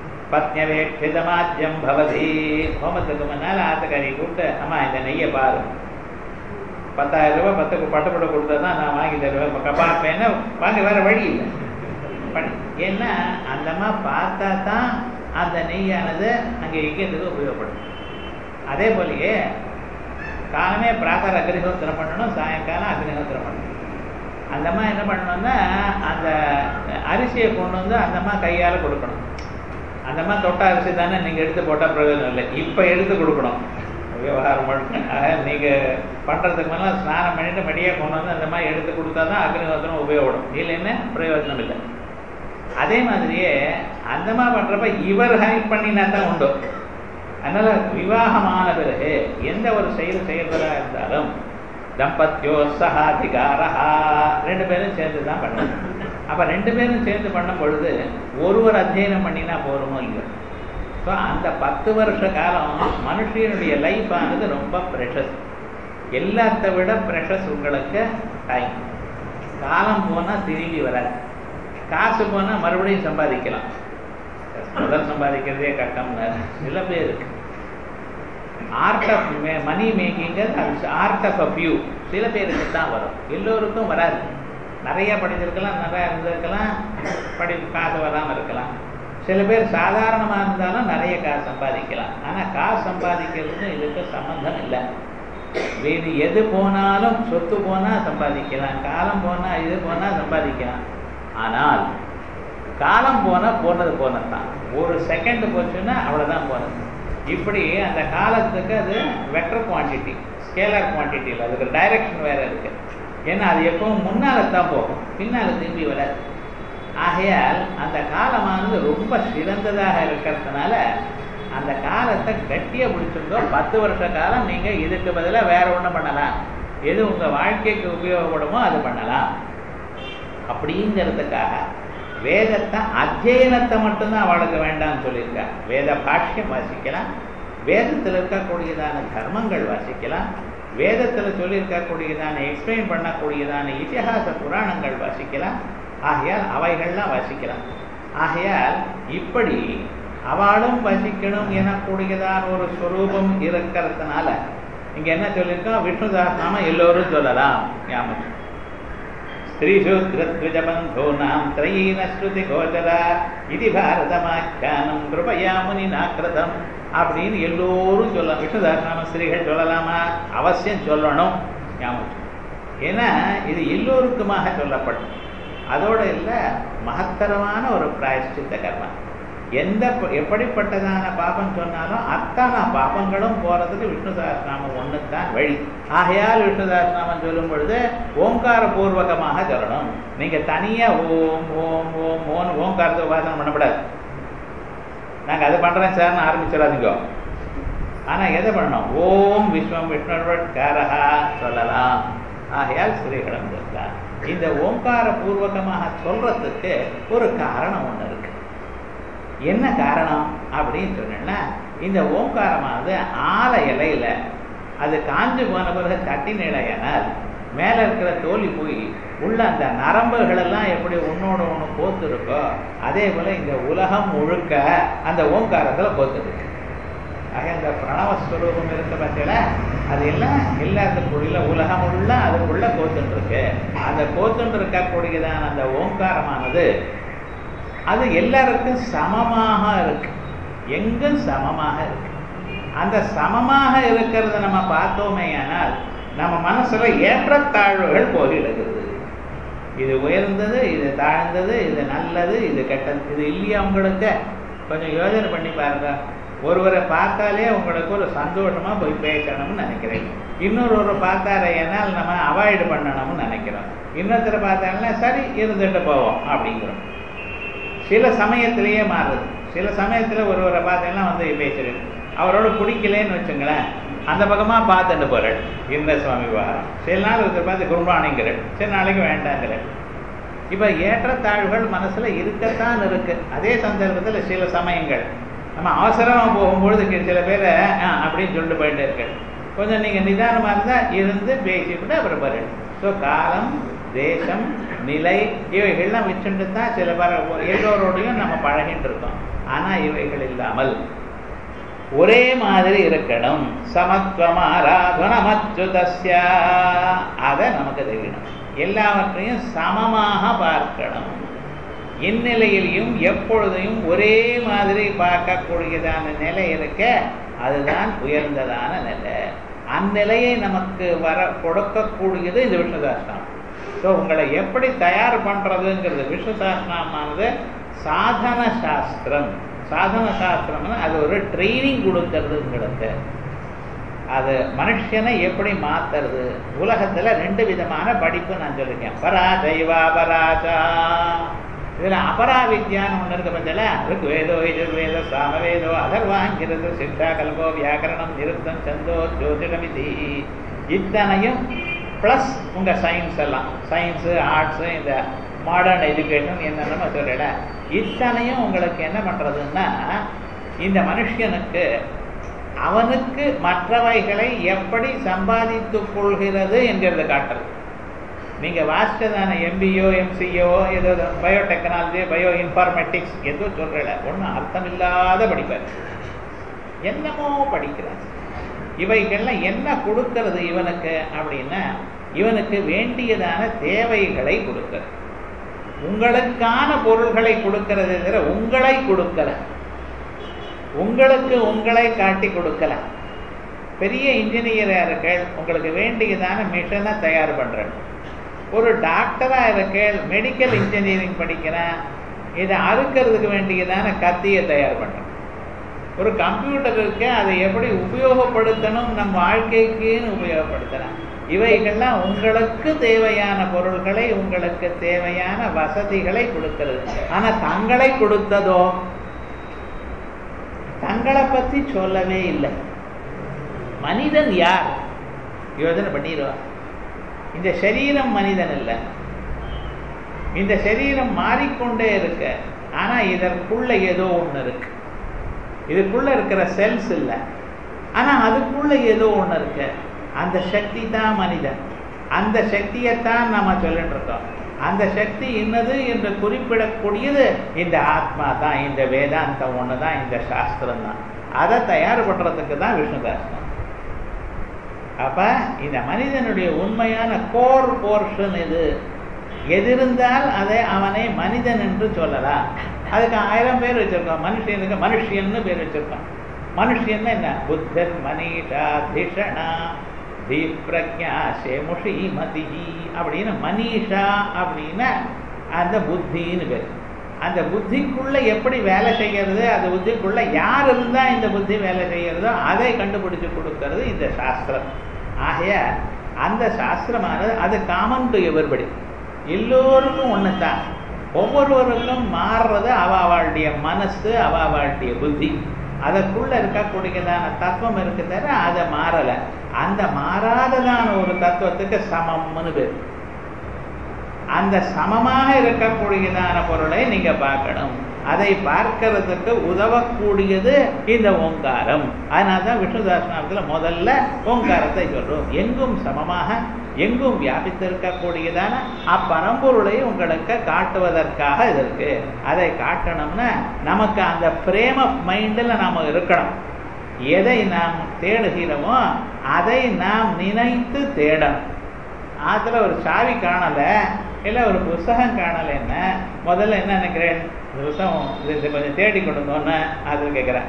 பத்யவேட்சிதமாத்தியம் பவதி ஹோமத்துக்கு முன்னால் ஆத்துக்காரி கூப்பிட்டு அம்மா இந்த நெய்யை பாரு பத்தாயிரம் ரூபாய் பத்துக்கு பட்டுப்பட கொடுத்தா தான் நான் வாங்கி தருவேன் கப்பாப்பேன்னா வாங்க வேற வழி இல்லை பண்ணி ஏன்னா அந்தம்மா பார்த்தா தான் அந்த நெய்யானது அங்கே எங்கேறதுக்கு உபயோகப்படும் அதே போலயே காலமே பிராத்தர் அக்னிஹோத்திரம் பண்ணணும் சாயங்காலம் அக்னிஹோத்திரம் பண்ணணும் அந்தம்மா என்ன பண்ணணும்னா அந்த அரிசியை கொண்டு வந்து அந்தம்மா கையால் கொடுக்கணும் அந்தம்மா தொட்ட அரிசி தானே நீங்கள் எடுத்து போட்டால் பிரயோஜனம் இல்லை இப்போ எடுத்து கொடுக்கணும் விவகாரம் பண்ண நீங்கள் பண்ணுறதுக்கு மேலே ஸ்நானம் பண்ணிட்டு மடியாக கொண்டு வந்து அந்த மாதிரி எடுத்து கொடுத்தா தான் அக்னிஹோத்திரம் உபயோகப்படும் இல்லைன்னு பிரயோஜனம் இல்லை அதே மாதிரியே அந்தமா பண்றப்ப இவர் ஹெல்ப் பண்ணினா தான் உண்டு அதனால விவாகமான பிறகு எந்த ஒரு செயல் செய்யறதா இருந்தாலும் தம்பத்தியோ சகாதிகாரா ரெண்டு பேரும் சேர்ந்து தான் பண்ணணும் அப்ப ரெண்டு பேரும் சேர்ந்து பண்ணும் பொழுது ஒருவர் அத்தியனம் பண்ணினா போருமோ இல்லையோ ஸோ அந்த பத்து வருஷ காலம் மனுஷனுடைய லைஃப் ஆனது ரொம்ப ப்ரெஷஸ் எல்லாத்த விட ப்ரெஷஸ் உங்களுக்கு டைம் காலம் போனால் திரும்பி வராது காசு போனால் மறுபடியும் சம்பாதிக்கலாம் முதல் சம்பாதிக்கிறதே கட்டம்னு சில பேருக்கு art of money making art of a few சில பேருக்கு தான் வரும் எல்லோருக்கும் வராது நிறைய படிச்சிருக்கலாம் நிறைய இருந்திருக்கலாம் படி காசு வராமல் இருக்கலாம் சில பேர் சாதாரணமாக இருந்தாலும் நிறைய காசு சம்பாதிக்கலாம் ஆனால் காசு சம்பாதிக்கிறது இதுக்கு சம்மந்தம் இல்லை வேறு எது போனாலும் சொத்து போனால் சம்பாதிக்கலாம் காலம் போனால் இது போனால் சம்பாதிக்கலாம் ஆனால் காலம் போனால் போனது போனது தான் ஒரு செகண்ட் போச்சுன்னா அவ்வளோதான் போனது இப்படி அந்த காலத்துக்கு அது வெக்டர் குவான்டிட்டி ஸ்கேலர் குவான்டிட்டி இல்லை அதுக்கு டைரக்ஷன் வேற இருக்கு ஏன்னா அது எப்பவும் முன்னால தான் போகும் பின்னால் திரும்பி வராது ஆகையால் அந்த காலமானது ரொம்ப சிறந்ததாக இருக்கிறதுனால அந்த காலத்தை கட்டியாக பிடிச்சிருந்தோ பத்து வருஷ காலம் நீங்கள் இதுக்கு பதிலாக வேற ஒன்றும் பண்ணலாம் எது உங்கள் வாழ்க்கைக்கு உபயோகப்படுமோ அது பண்ணலாம் அப்படிங்கிறதுக்காக வேதத்தை அத்தியனத்தை மட்டும்தான் அவளுக்கு வேண்டாம்னு சொல்லியிருக்கா வேத பாஷ்யம் வாசிக்கலாம் வேதத்தில் இருக்கக்கூடியதான தர்மங்கள் வாசிக்கலாம் வேதத்தில் சொல்லியிருக்கக்கூடியதான எக்ஸ்பிளைன் பண்ணக்கூடியதான இதிகாச புராணங்கள் வாசிக்கலாம் ஆகையால் அவைகள்லாம் வாசிக்கலாம் ஆகையால் இப்படி அவளும் வசிக்கணும் எனக்கூடியதான ஒரு ஸ்வரூபம் இருக்கிறதுனால இங்க என்ன சொல்லியிருக்கோம் விஷ்ணுதாஸ் எல்லோரும் சொல்லலாம் ஞாபகம் ஸ்திரீசூத்ரத்விஜபந்தூனாம் திரையீன ஸ்ருதி கோச்சரா இது பாரதமாக்கியானம் கிருபயா முனினா கிருதம் அப்படின்னு எல்லோரும் சொல்லலாம் விஷ்ணுதாஸ் ஸ்திரீகள் சொல்லலாமா அவசியம் சொல்லணும் ஞாபகம் ஏன்னா இது எல்லோருக்குமாக சொல்லப்படும் அதோட இல்லை மகத்தரமான ஒரு பிராயஷ்சித்த கர்மம் எந்த எப்படிப்பட்டதான பாபம் சொன்னாலும் அத்தனை பாபங்களும் போறதுக்கு விஷ்ணு சகஸ்நாமம் ஒன்று தான் வழி ஆகையால் விஷ்ணு சகஸ்நாமம் சொல்லும் பொழுது ஓங்கார பூர்வகமாக சொல்லணும் நீங்க தனியா ஓம் ஓம் ஓம் ஓம் ஓங்காரத்தை உபாசனம் பண்ணக்கூடாது நாங்க அது பண்றேன் சார்னு ஆரம்பிச்சிடாதீங்க ஆனா எதை பண்ணணும் ஓம் விஸ்வம் விஷ்ணுவட்காரஹா சொல்லலாம் ஆகையால் ஸ்ரீகளும் சொல்லலாம் இந்த ஓங்கார பூர்வகமாக சொல்றதுக்கு ஒரு காரணம் ஒன்று இருக்கு என்ன காரணம் அப்படின்னு சொன்னா இந்த ஓங்காரமானது ஆல இலையில அது காஞ்சு போன பிறகு தட்டினிலையானால் மேலே இருக்கிற தோலி போய் உள்ள அந்த நரம்புகள் எல்லாம் எப்படி ஒன்னோட ஒன்று கோத்து இருக்கோ அதே போல இந்த உலகம் முழுக்க அந்த ஓங்காரத்தில் கோத்துருக்கு ஆக இந்த பிரணவஸ்வரூபம் இருக்க பட்சத்தில் அது எல்லாம் எல்லாத்துக்குள்ள உலகம் உள்ள அதுக்குள்ள கோத்துட்டு இருக்கு அந்த கோத்துட்டு இருக்கக்கூடியதான அந்த ஓங்காரமானது அது எல்லாருக்கும் சமமாக இருக்கு எங்கும் சமமாக இருக்கு அந்த சமமாக இருக்கிறத நம்ம பார்த்தோமே ஆனால் நம்ம மனசுல ஏற்றத்தாழ்வுகள் போகிறது இது உயர்ந்தது இது தாழ்ந்தது இது நல்லது இது கெட்டது இது இல்லையா உங்களுக்கு கொஞ்சம் யோசனை பண்ணி பாருங்க ஒருவரை பார்த்தாலே உங்களுக்கு ஒரு சந்தோஷமா போய் பேசணும்னு நினைக்கிறேன் இன்னொருவரை பார்த்தாலே என்னால் நம்ம அவாய்டு பண்ணணும்னு நினைக்கிறோம் இன்னொருத்தரை பார்த்தாங்கன்னா சரி இருந்துட்டு போவோம் அப்படிங்கிறோம் சில சமயத்திலேயே மாறுது சில சமயத்தில் ஒருவரை பார்த்தீங்கன்னா வந்து பேசுறேன் அவரோட பிடிக்கலன்னு வச்சுங்களேன் அந்த பக்கமாக பார்த்துட்டு போகிறேன் இந்த சுவாமி விவகாரம் சில நாள் ஒருத்தர் பார்த்து குருபானிங்கிறேன் சரி நாளைக்கு வேண்டாங்கிறேன் இப்போ ஏற்றத்தாழ்வுகள் மனசில் இருக்கத்தான் இருக்கு அதே சந்தர்ப்பத்தில் சில சமயங்கள் நம்ம அவசரமாக போகும்பொழுது சில பேரை அப்படின்னு சொல்லிட்டு போயிட்டு இருக்கு கொஞ்சம் நீங்கள் நிதானமாக இருந்தால் இருந்து பேசிவிட்டு அப்புறம் பாரு ஸோ காலம் தேசம் நிலை இவைகள்லாம் வச்சுட்டு தான் சில பேர் எல்லோரோடையும் நம்ம பழகிட்டு இருக்கோம் ஆனால் இவைகள் இல்லாமல் ஒரே மாதிரி இருக்கணும் சமத்துவமாராதனமச்சுதஸ்ய அதை நமக்கு தெரியணும் எல்லாவற்றையும் சமமாக பார்க்கணும் இந்நிலையிலையும் எப்பொழுதையும் ஒரே மாதிரி பார்க்கக்கூடியதான நிலை இருக்க அதுதான் உயர்ந்ததான நிலை அந்நிலையை நமக்கு வர கொடுக்கக்கூடியது இந்த விஷ்ணுதாஸ்திரம் ஸோ உங்களை எப்படி தயார் பண்ணுறதுங்கிறது விஷ்ணுதாஸ்திரமானது சாதன சாஸ்திரம் சாதன சாஸ்திரம்னா அது ஒரு ட்ரைனிங் கொடுக்கறதுங்கிறது அது மனுஷனை எப்படி மாத்துறது உலகத்துல ரெண்டு விதமான படிப்பு நான் சொல்லிருக்கேன் பரா தெய்வா பராஜா இதுல அபராவித்யான்னு ஒண்ணு இருக்கு பத்தில ருக்வேதோ யஜுர்வேத சாமவேதோ அதர்வாங்கிறது சித்தா கல்போ வியாக்கரணம் நிருத்தம் சந்தோ ஜோதிடமிதி இத்தனையும் பிளஸ் உங்க சயின்ஸ் எல்லாம் சயின்ஸு ஆர்ட்ஸு இந்த மாடர்ன் எஜுகேஷன் என்னென்னமோ சொல்லல இத்தனையும் உங்களுக்கு என்ன பண்றதுன்னா இந்த மனுஷனுக்கு அவனுக்கு மற்றவைகளை எப்படி சம்பாதித்துக் கொள்கிறது என்கிறத காட்டுறது நீங்க வாசிச்சதான எம்பிஓ எம்சிஓ ஏதோ பயோடெக்னாலஜி பயோ இன்ஃபார்மேட்டிக்ஸ் ஏதோ சொல்றல ஒன்றும் அர்த்தம் இல்லாத படிப்பார் என்னமோ படிக்கிறான் இவைகள்லாம் என்ன கொடுக்கறது இவனுக்கு அப்படின்னா இவனுக்கு வேண்டியதான தேவைகளை கொடுக்கிறது உங்களுக்கான பொருள்களை கொடுக்கிறது தவிர உங்களை கொடுக்கல உங்களுக்கு உங்களை காட்டி கொடுக்கல பெரிய இன்ஜினியராக இருக்கேள் உங்களுக்கு வேண்டியதான மிஷனை தயார் பண்ணுறேன் ஒரு டாக்டராக இருக்கேள் மெடிக்கல் இன்ஜினியரிங் படிக்கிறேன் இதை அறுக்கிறதுக்கு வேண்டியதான கத்தியை தயார் பண்ணுறேன் ஒரு கம்ப்யூட்டர் இருக்கு அதை எப்படி உபயோகப்படுத்தணும் நம் வாழ்க்கைக்குன்னு உபயோகப்படுத்துகிறேன் இவைகள்லாம் உங்களுக்கு தேவையான பொருள்களை உங்களுக்கு தேவையான வசதிகளை கொடுக்கிறது ஆனா தங்களை கொடுத்ததோ தங்களை பத்தி சொல்லவே இல்லை மனிதன் யார் யோஜனை பண்ணிடுவா இந்த சரீரம் மனிதன் இல்லை இந்த சரீரம் மாறிக்கொண்டே இருக்கு ஆனா இதற்குள்ள ஏதோ ஒண்ணு இருக்கு இதுக்குள்ள இருக்கிற செல்ஸ் இல்லை ஆனா அதுக்குள்ள ஏதோ ஒண்ணு இருக்கு அந்த சக்தி தான் மனிதன் அந்த சக்தியைத்தான் நாம சொல்லிட்டு இருக்கோம் அந்த சக்தி இன்னது என்று குறிப்பிடக்கூடியது இந்த ஆத்மா தான் இந்த வேதாந்தம் ஒன்று தான் இந்த சாஸ்திரம் தான் அதை தயார் பண்றதுக்கு தான் விஷ்ணு சாஸ்திரம் அப்ப இந்த மனிதனுடைய உண்மையான கோர் போர்ஷன் இது எதிர்ந்தால் அதை அவனை மனிதன் என்று சொல்லலாம் அதுக்கு ஆயிரம் பேர் வச்சிருக்கோம் மனுஷனுக்கு மனுஷியன்னு பேர் வச்சிருக்கோம் மனுஷன் என்ன புத்தன் மனிஷா திஷணா தீப்ரஜா சேமுஷி மதி அப்படின்னு மனிஷா அப்படின்னா அந்த புத்தின்னு பேர் அந்த புத்திக்குள்ள எப்படி வேலை செய்யறது அந்த புத்திக்குள்ள யார் இருந்தா இந்த புத்தி வேலை செய்யறதோ அதை கண்டுபிடிச்சு கொடுக்கறது இந்த சாஸ்திரம் ஆகைய அந்த சாஸ்திரமானது அது காமன் டு எவர்படி எல்லோருக்கும் ஒன்று தான் ஒவ்வொருவருக்கும் மாறுறது அவாவாளுடைய மனசு அவாவாளுடைய புத்தி அதற்குள்ள இருக்கக்கூடியதான தத்துவம் இருக்கு தவிர அதை மாறலை அந்த மாறாததான ஒரு தத்துவத்துக்கு சமம்னு பேர் அந்த சமமாக இருக்கக்கூடியதான பொருளை நீங்க பார்க்கணும் அதை பார்க்கறதுக்கு உதவக்கூடியது இந்த ஓங்காரம் அதனால தான் விஷ்ணு தாசனத்தில் முதல்ல ஓங்காரத்தை சொல்றோம் எங்கும் சமமாக எங்கும் வியாபித்திருக்கக்கூடியதான அப்பரம்பொருளை உங்களுக்கு காட்டுவதற்காக இது இருக்கு அதை காட்டணும்னா நமக்கு அந்த பிரேம மைண்டில் நாம இருக்கணும் எதை நாம் தேடுகிறோமோ அதை நாம் நினைத்து தேடணும் ஆத்துல ஒரு சாவி காணல இல்ல ஒரு புஸ்தகம் காணலைன்னா முதல்ல என்ன நினைக்கிறேன் இந்த புஸ்தகம் இது இது கொஞ்சம் தேடி கொடுங்கன்னு அது கேட்குறேன்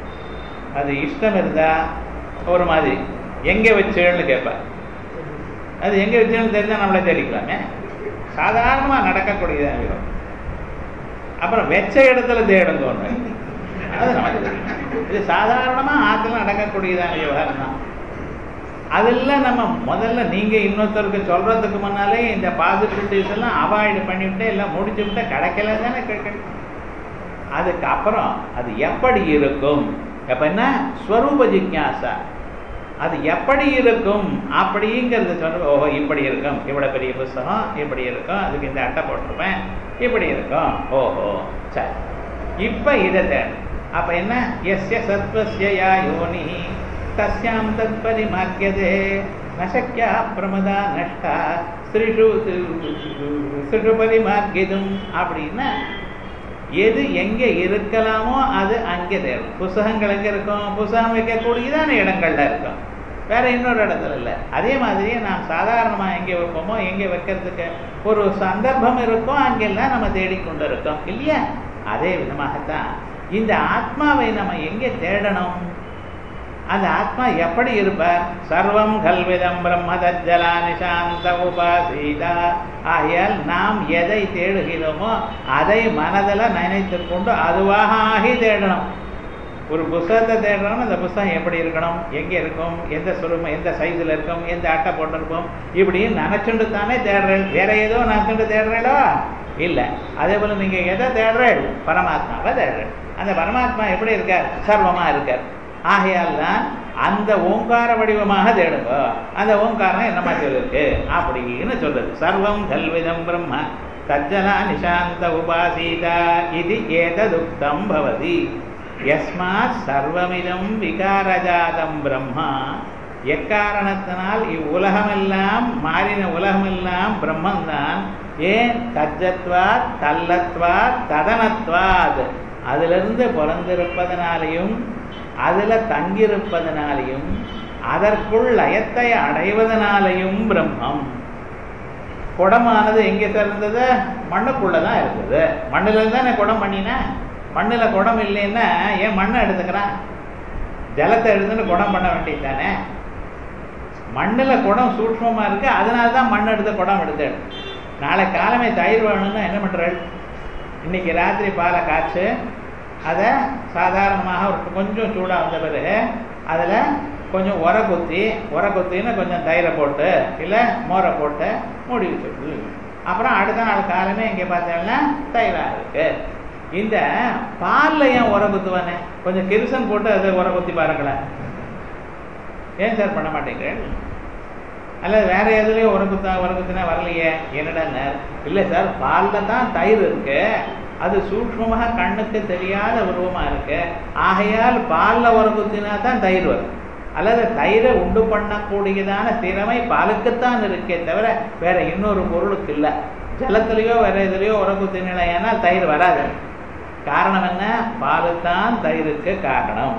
அது இஷ்டம் இருந்தா ஒரு மாதிரி எங்க வச்சேன்னு கேட்பேன் அது எங்க வச்சேன்னு தெரிஞ்சா நம்மளே தேடிக்கலாமே சாதாரணமா நடக்கக்கூடியதான் விவரம் அப்புறம் வெச்ச இடத்துல தேடுங்க ஒண்ணு அது நமக்கு தெரியும் இது சாதாரணமா ஆத்துல நடக்கக்கூடியதான விவகாரம் தான் அதெல்லாம் நம்ம முதல்ல நீங்க இன்னொருத்தருக்கு சொல்றதுக்கு முன்னாலே இந்த பாசிபிலிட்டிஸ் எல்லாம் அவாய்டு பண்ணிவிட்டு எல்லாம் முடிச்சு விட்டு கிடைக்கல தானே கிடைக்கணும் அதுக்கப்புறம் அது எப்படி இருக்கும் அப்ப என்ன ஸ்வரூப ஜிக்யாசா அது எப்படி இருக்கும் அப்படிங்கிறது சொல்ற ஓஹோ இப்படி இருக்கும் இவ்வளவு பெரிய புஸ்தகம் இப்படி இருக்கும் அதுக்கு இந்த அட்டை போட்டிருப்பேன் இப்படி இருக்கும் ஓஹோ சரி இப்ப இதை தேடும் அப்ப என்ன எஸ்ய சத்வஸ்ய யா யோனி தஸ்யாம் தத் பரிமார்க்கியதே நசக்கியா பிரமதா நஷ்டா ஸ்திரிஷு ஸ்திரிஷு பரிமார்க்கிதும் அப்படின்னா எது எங்க இருக்கலாமோ அது அங்கே தேடும் புஸ்தகங்கள் எங்க இருக்கும் புஸ்தகம் வைக்கக்கூடியதான இடங்கள்ல இருக்கும் வேற இன்னொரு இடத்துல இல்லை அதே மாதிரியே நாம் சாதாரணமா எங்கே வைப்போமோ எங்கே வைக்கிறதுக்கு ஒரு சந்தர்ப்பம் இருக்கும் அங்கெல்லாம் நம்ம தேடிக்கொண்டு இருக்கோம் இல்லையா அதே விதமாகத்தான் இந்த ஆத்மாவை நம்ம எங்கே தேடணும் அந்த ஆத்மா எப்படி இருப்பார் சர்வம் கல்விதம் பிரம்ம தஜ்ஜலா நிசாந்த உபாசீதா ஆகையால் நாம் எதை தேடுகிறோமோ அதை மனதில் நினைத்து கொண்டு அதுவாக ஆகி தேடணும் ஒரு புஸ்தகத்தை தேடுறோம் அந்த புஸ்தகம் எப்படி இருக்கணும் எங்கே இருக்கும் எந்த சுருமம் எந்த சைஸில் இருக்கும் எந்த அட்டை போட்டிருக்கும் இப்படின்னு நினச்சுண்டு தானே தேடுறேன் வேற ஏதோ நினச்சுண்டு தேடுறேடா இல்லை அதே போல் நீங்கள் எதை தேடுறேன் பரமாத்மாவை தேடுறேன் அந்த பரமாத்மா எப்படி இருக்கார் சர்வமாக இருக்கார் ஆகையால் தான் அந்த ஓங்கார வடிவமாக தேடுங்க அந்த ஓங்காரம் என்ன மாதிரி இருக்கு அப்படின்னு சொல்றது சர்வம் கல்விதம் பிரம்ம தஜ்ஜலா நிசாந்த உபாசீதா இது ஏததுக்தம் பவதி யஸ்மாத் சர்வமிதம் விகாரஜாதம் பிரம்மா எக்காரணத்தினால் இவ்வுலகமெல்லாம் மாறின உலகமெல்லாம் பிரம்மந்தான் ஏன் தஜத்வாத் தல்லத்வாத் ததனத்வாத் அதிலிருந்து பிறந்திருப்பதனாலையும் அதுல தங்கியிருப்பதனாலையும் அதற்குள் லயத்தை அடைவதனாலையும் பிரம்மம் குடமானது எங்கே திறந்தது மண்ணுக்குள்ளதான் இருக்குது மண்ணுல தானே குடம் பண்ணின மண்ணுல குடம் இல்லைன்னா ஏன் மண்ணை எடுத்துக்கிறான் ஜலத்தை எடுத்துன்னு குடம் பண்ண வேண்டியது தானே மண்ணுல குடம் சூட்சமா இருக்கு அதனால தான் மண் எடுத்து குடம் எடுத்து நாளை காலமே தயிர் வேணும்னா என்ன பண்றாள் இன்னைக்கு ராத்திரி பாலை காய்ச்சு அதை சாதாரணமாக ஒரு கொஞ்சம் சூடாக வந்த பிறகு அதில் கொஞ்சம் உர குத்தி உர குத்தின்னு கொஞ்சம் தயிரை போட்டு இல்லை மோரை போட்டு மூடி வச்சுட்டு அப்புறம் அடுத்த நாள் காலமே இங்கே பார்த்தோம்னா தயிராக இருக்கு இந்த பாலில் ஏன் உர குத்துவானே கொஞ்சம் கிருசன் போட்டு அதை உர குத்தி பாருங்களேன் ஏன் சார் பண்ண மாட்டேங்கிறேன் அல்லது வேற எதுலேயும் உர குத்தா உர குத்தினா வரலையே என்னடா இல்லை சார் பாலில் தான் தயிர் இருக்கு அது சூக்மமாக கண்ணுக்கு தெரியாத உருவமா இருக்கு ஆகையால் பாலில் ஒரு குத்தினா தான் தயிர் வரும் அல்லது தயிரை உண்டு பண்ணக்கூடியதான திறமை பாலுக்குத்தான் இருக்கே தவிர வேற இன்னொரு பொருளுக்கு இல்லை ஜலத்திலேயோ வேற எதுலையோ உர குத்தினா ஏன்னால் தயிர் வராது காரணம் என்ன பாலு தான் தயிருக்கு காரணம்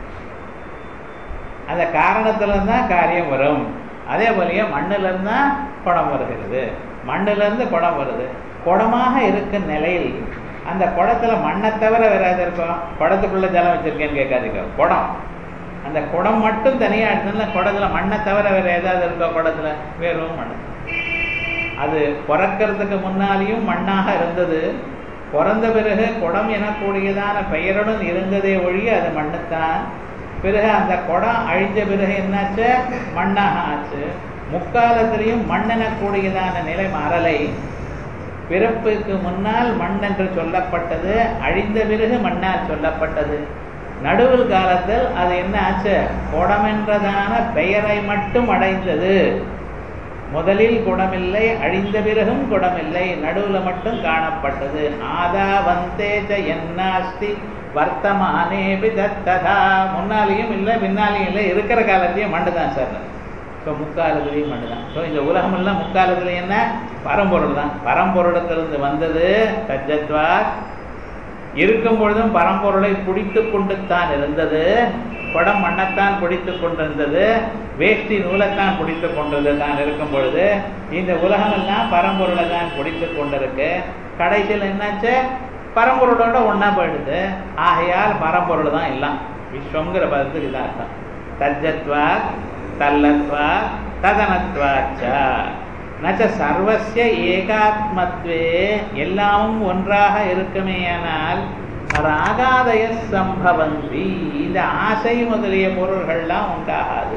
அந்த காரணத்துல தான் காரியம் வரும் அதே போலயே மண்ணுல இருந்தா குடம் வருகிறது மண்ணுல இருந்து குடம் வருது குடமாக இருக்கும் நிலையில் அந்த குடத்துல மண்ணை தவிர வேற எது இருக்கும் குடத்துக்குள்ள ஜலம் வச்சிருக்கேன்னு கேட்காதீங்க குடம் அந்த குடம் மட்டும் தனியா எடுத்ததுல குடத்துல மண்ணை தவிர வேற ஏதாவது இருக்கோ குடத்துல வெறும் மண் அது பிறக்கிறதுக்கு முன்னாலேயும் மண்ணாக இருந்தது பிறந்த பிறகு குடம் எனக்கூடியதான பெயருடன் இருந்ததே ஒழிய அது மண்ணுத்தான் பிறகு அந்த குடம் அழிஞ்ச பிறகு என்னாச்சு மண்ணாக ஆச்சு முக்காலத்திலையும் மண் எனக்கூடியதான நிலை மாறலை பிறப்புக்கு முன்னால் மண் என்று சொல்லப்பட்டது அழிந்த பிறகு மண்ணால் சொல்லப்பட்டது நடுவில் காலத்தில் அது என்ன ஆச்சு குடம் என்றதான பெயரை மட்டும் அடைந்தது முதலில் குணமில்லை அழிந்த பிறகும் குணமில்லை நடுவுல மட்டும் காணப்பட்டது ஆதா வந்தேஜ என்னாஸ்தி வர்த்தமானே தத்ததா முன்னாலேயும் இல்லை பின்னாலேயும் இல்லை இருக்கிற காலத்தையும் மண்டு தான் சார் ஸோ முக்காலத்துலேயும் மண்டு தான் ஸோ இந்த உலகமெல்லாம் முக்காலத்துல என்ன பரம்பொருள் தான் பரம்பொருளத்திலிருந்து வந்தது தஜத்வா இருக்கும் பொழுதும் பரம்பொருளை பிடித்து கொண்டு தான் இருந்தது குடம் மண்ணத்தான் பிடித்து கொண்டிருந்தது வேஷ்டி நூலைத்தான் பிடித்து கொண்டது தான் இருக்கும் பொழுது இந்த உலகமெல்லாம் பரம்பொருளை தான் பிடித்து கொண்டிருக்கு கடைசியில் என்னாச்சு பரம்பொருளோட ஒன்றா போயிடுது ஆகையால் பரம்பொருள் தான் எல்லாம் விஸ்வங்கிற பதத்துக்கு இதான் அர்த்தம் தஜத்வா தல்லத்வா ததனத்வாச்ச நச்ச சர்வசிய ஏகாத்மத்வே எல்லாமும் ஒன்றாக இருக்குமேயானால் ராகாதய சம்பவந்தி இந்த ஆசை முதலிய பொருள்கள்லாம் உண்டாகாது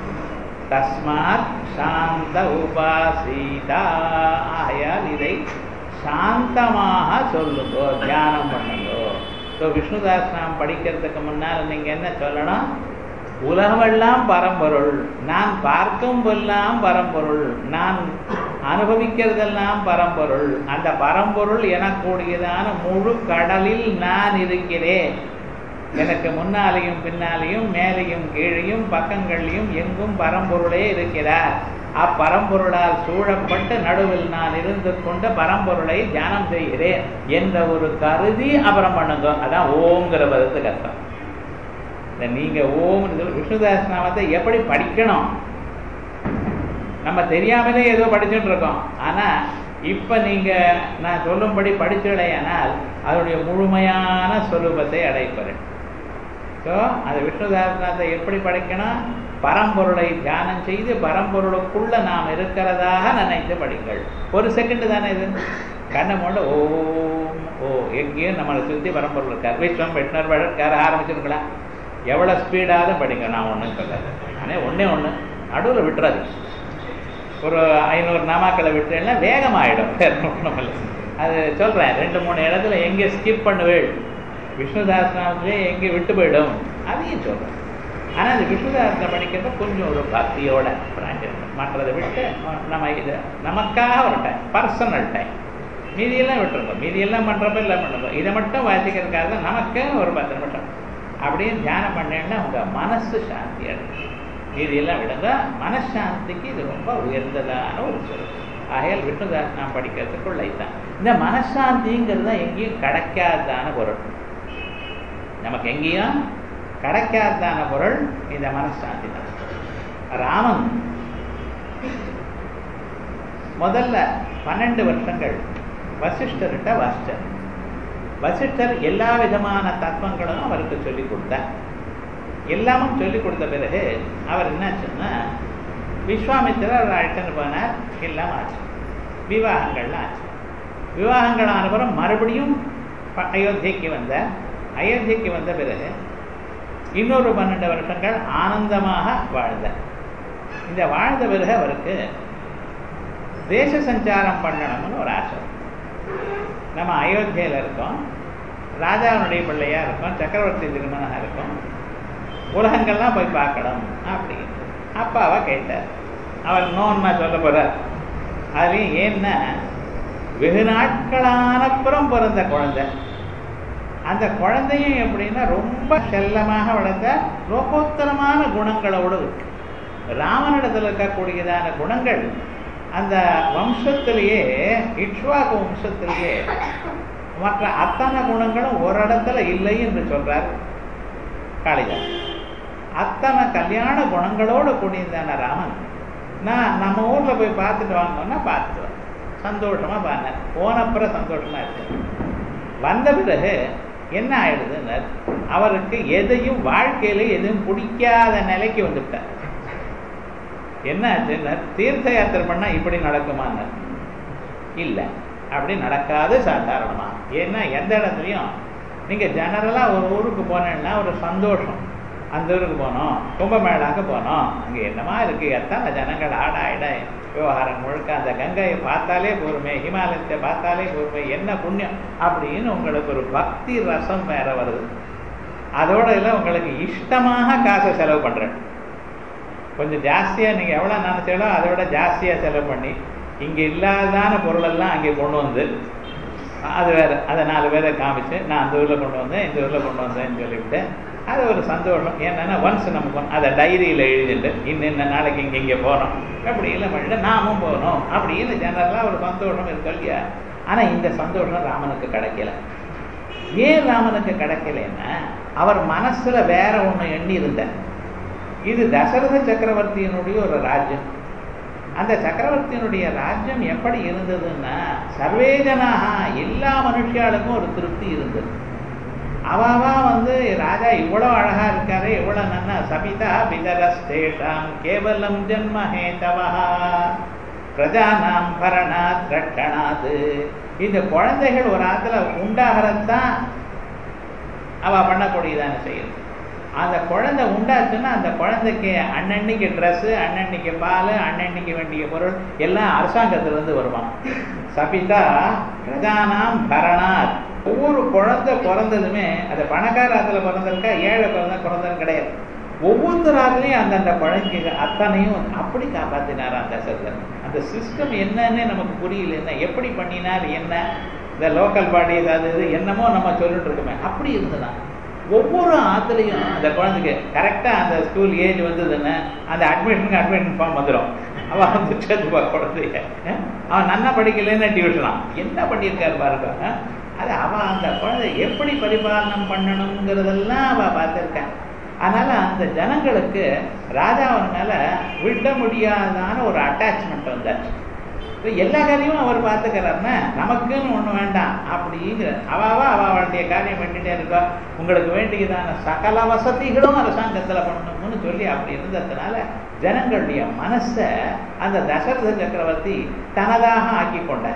தஸ்மாத் சாந்த உபாசீதா ஆகையால் இதை சாந்தமாக சொல்லுங்கோ தியானம் பண்ணுங்கோ ஸோ விஷ்ணுதாஸ் நாம் படிக்கிறதுக்கு முன்னால் நீங்க என்ன சொல்லணும் உலகமெல்லாம் பரம்பொருள் நான் பார்க்கும் போதெல்லாம் பரம்பொருள் நான் அனுபவிக்கிறதெல்லாம் பரம்பொருள் அந்த பரம்பொருள் எனக்கூடியதான முழு கடலில் நான் இருக்கிறேன் எனக்கு முன்னாலேயும் பின்னாலேயும் மேலேயும் கீழையும் பக்கங்களையும் எங்கும் பரம்பொருளே இருக்கிறார் அப்பரம்பொருளால் சூழப்பட்டு நடுவில் நான் இருந்து கொண்டு பரம்பொருளை தியானம் செய்கிறேன் என்ற ஒரு கருதி அப்புறம் பண்ணுங்க அதான் ஓங்கிற பதத்துக்கு அர்த்தம் இந்த நீங்க ஓம் விஷ்ணுதாஸ் நாமத்தை எப்படி படிக்கணும் நம்ம தெரியாமலே ஏதோ படிச்சுட்டு இருக்கோம் ஆனா இப்ப நீங்க நான் சொல்லும்படி படிச்சுடையானால் அதனுடைய முழுமையான சொரூபத்தை அடைப்பறேன் ஸோ அந்த விஷ்ணுதாசநாத்தை எப்படி படிக்கணும் பரம்பொருளை தியானம் செய்து பரம்பொருளுக்குள்ள நாம் இருக்கிறதாக நினைத்து படிங்கள் ஒரு செகண்ட் தானே இது கண்ணை மூட ஓம் ஓ எங்கேயும் நம்மளை சுற்றி பரம்பொருள் இருக்கார் விஸ்வம் விஷ்ணர் வழக்கார ஆரம்பிச்சிருக்கலாம் எவ்வளோ ஸ்பீடாக படிங்க நான் ஒன்றும் சொல்ல ஆனால் ஒன்றே ஒன்று நடுவில் விட்டுறாது ஒரு ஐநூறு நாமாக்களை விட்டுறேன்னா வேகமாகிடும் ஒன்றும் இல்லை அது சொல்கிறேன் ரெண்டு மூணு இடத்துல எங்கே ஸ்கிப் பண்ணுவேள் விஷ்ணுதாசனாவிலே எங்கே விட்டு போயிடும் அதையும் சொல்கிறேன் ஆனால் அந்த விஷ்ணுதாசனை படிக்கிறத கொஞ்சம் ஒரு பக்தியோட மற்றதை விட்டு நம்ம இது நமக்காக ஒரு டைம் பர்சனல் டைம் மீதியெல்லாம் விட்டுருங்க மீதியெல்லாம் பண்ணுறப்ப இல்லை பண்ணுங்க இதை மட்டும் வாசிக்கிறதுக்காக நமக்கு ஒரு பத்து நிமிஷம் அப்படியே தியானம் பண்ணேன்னா உங்கள் மனசு சாந்தி அடையும் மீதியெல்லாம் விடுங்க மனசாந்திக்கு இது ரொம்ப உயர்ந்ததான ஒரு சொல் ஆகையால் விஷ்ணுதாஸ் நான் படிக்கிறதுக்குள்ள தான் இந்த மனசாந்திங்கிறது தான் எங்கேயும் கிடைக்காததான பொருள் நமக்கு எங்கேயும் கிடைக்காததான பொருள் இந்த மனசாந்தி தான் ராமன் முதல்ல பன்னெண்டு வருஷங்கள் வசிஷ்டர்கிட்ட வாசிச்சார் வசிஷ்டர் எல்லா விதமான தத்துவங்களும் அவருக்கு சொல்லிக் கொடுத்தார் எல்லாமும் சொல்லிக் கொடுத்த பிறகு அவர் என்னாச்சுன்னா விஸ்வாமித்திரர் அவர் அழைத்துன்னு போனார் எல்லாம் ஆச்சு விவாகங்கள்லாம் ஆச்சு விவாகங்கள் ஆனப்புறம் மறுபடியும் அயோத்தியைக்கு வந்தார் அயோத்தியைக்கு வந்த பிறகு இன்னொரு பன்னெண்டு வருஷங்கள் ஆனந்தமாக வாழ்ந்தார் இந்த வாழ்ந்த பிறகு அவருக்கு தேச சஞ்சாரம் பண்ணணும்னு ஒரு ஆசை நம்ம அயோத்தியில் இருக்கோம் ராஜாவுடைய பிள்ளையா இருக்கும் சக்கரவர்த்தி திருமணம் இருக்கும் உலகங்கள்லாம் போய் பார்க்கணும் அப்படின்னு அப்பாவை கேட்டார் அவர் நோன்மா சொல்ல போறார் அதுலேயும் ஏன்னா வெகு நாட்களானப்புறம் பிறந்த குழந்தை அந்த குழந்தையும் எப்படின்னா ரொம்ப செல்லமாக வளர்ந்த லோகோத்தரமான குணங்களோடு இருக்கு ராமனிடத்தில் இருக்கக்கூடியதான குணங்கள் அந்த வம்சத்திலேயே இக்ஷ்வாகு வம்சத்திலேயே மற்ற அத்தனை குணங்களும் ஒரு இடத்துல இல்லை என்று சொல்றார் காளிதாஸ் அத்தனை கல்யாண குணங்களோடு கூடியதான ராமன் நான் நம்ம ஊர்ல போய் பார்த்துட்டு வாங்கணும்னா பார்த்துட்டு வரேன் சந்தோஷமா பாருங்க போனப்புறம் சந்தோஷமா இருக்கு வந்த பிறகு என்ன ஆயிடுதுன்னு அவருக்கு எதையும் வாழ்க்கையில எதுவும் பிடிக்காத நிலைக்கு வந்துவிட்டார் என்ன ஆச்சுன்னா தீர்த்த யாத்திரை பண்ணா இப்படி நடக்குமான்னு இல்லை அப்படி நடக்காது சாதாரணமா ஏன்னா எந்த இடத்துலையும் நீங்க ஜெனரலா ஒரு ஊருக்கு போனேன்னா ஒரு சந்தோஷம் அந்த ஊருக்கு போனோம் கும்பமேளாக்கு போனோம் அங்க என்னமா இருக்கு எத்தனை ஜனங்கள் ஆட ஆயிட விவகாரம் முழுக்க அந்த கங்கையை பார்த்தாலே போருமே ஹிமாலயத்தை பார்த்தாலே போருமே என்ன புண்ணியம் அப்படின்னு உங்களுக்கு ஒரு பக்தி ரசம் வேற வருது அதோட இல்லை உங்களுக்கு இஷ்டமாக காசை செலவு பண்றேன் கொஞ்சம் ஜாஸ்தியாக நீங்கள் எவ்வளோ நினச்சாலோ அதை விட ஜாஸ்தியாக செலவு பண்ணி இங்கே இல்லாதான பொருளெல்லாம் அங்கே கொண்டு வந்து அது வேறு அதை நாலு பேரை காமிச்சு நான் அந்த ஊரில் கொண்டு வந்தேன் இந்த ஊரில் கொண்டு வந்தேன்னு சொல்லிவிட்டு அது ஒரு சந்தோஷம் என்னென்னா ஒன்ஸ் நமக்கு அதை டைரியில் எழுதிட்டு இன்ன நாளைக்கு இங்கே இங்கே போகிறோம் அப்படி இல்லை பண்ணிட்டு நாமும் போகணும் அப்படின்னு ஜெனரலாக ஒரு சந்தோஷம் இருக்கு இல்லையா ஆனால் இந்த சந்தோஷம் ராமனுக்கு கிடைக்கல ஏன் ராமனுக்கு கிடைக்கலன்னா அவர் மனசுல வேற ஒண்ணு எண்ணி இருந்தார் இது தசரத சக்கரவர்த்தியினுடைய ஒரு ராஜ்யம் அந்த சக்கரவர்த்தியினுடைய ராஜ்யம் எப்படி இருந்ததுன்னா சர்வேஜனாக எல்லா மனுஷியாளுக்கும் ஒரு திருப்தி இருந்தது அவாவா வந்து ராஜா இவ்வளோ அழகா இருக்காரு இவ்வளோ நன்னா சபிதா பிதரஸ்தேஷாம் கேவலம் ஜன்ம ஹேதவா பிரஜானாம் பரணாத் ரட்சணாது இந்த குழந்தைகள் ஒரு ஆத்துல உண்டாகிறதான் அவ பண்ணக்கூடியதான செயல் அந்த குழந்தை உண்டாச்சுன்னா அந்த குழந்தைக்கு அன்னன்னைக்கு ட்ரெஸ்ஸு அன்னன்னைக்கு பால் அன்னன்னைக்கு வேண்டிய பொருள் எல்லாம் அரசாங்கத்திலிருந்து வருவான் சபிதா பிரஜானாம் பரணாத் ஒவ்வொரு குழந்தை பிறந்ததுமே அது பணக்கார ஆத்துல பிறந்திருக்கா ஏழை பிறந்த பிறந்தது கிடையாது ஒவ்வொருத்தராலையும் அந்தந்த குழந்தைங்க அத்தனையும் அப்படி காப்பாத்தினார் அந்த தசரதன் அந்த சிஸ்டம் என்னன்னு நமக்கு புரியல என்ன எப்படி பண்ணினார் என்ன இந்த லோக்கல் பாடி ஏதாவது இது என்னமோ நம்ம சொல்லிட்டு இருக்கோமே அப்படி இருந்ததான் ஒவ்வொரு ஆத்துலையும் அந்த குழந்தைக்கு கரெக்டாக அந்த ஸ்கூல் ஏஜ் வந்ததுன்னு அந்த அட்மிஷனுக்கு அட்மிஷன் ஃபார்ம் வந்துடும் அவன் வந்து சேர்த்துப்பா குழந்தைய அவன் நன்னா படிக்கலன்னு டியூஷனான் என்ன பண்ணியிருக்காரு பாருங்க அது அவன் அந்த குழந்தை எப்படி பரிபாலனம் பண்ணணுங்கிறதெல்லாம் அவன் பார்த்துருக்கான் அதனால அந்த ஜனங்களுக்கு ராஜாவின் மேல விட முடியாதான ஒரு அட்டாச்மெண்ட் வந்தாச்சு எல்லா காரியமும் அவர் பார்த்துக்கிறாருன்னா நமக்குன்னு ஒண்ணு வேண்டாம் அப்படிங்கிற அவாவா அவளுடைய காரியம் பண்ணிட்டே இருக்கா உங்களுக்கு வேண்டியதான சகல வசதிகளும் அரசாங்கத்துல பண்ணணும்னு சொல்லி அப்படி இருந்ததுனால ஜனங்களுடைய மனசை அந்த தசரத சக்கரவர்த்தி தனதாக ஆக்கி கொண்டார்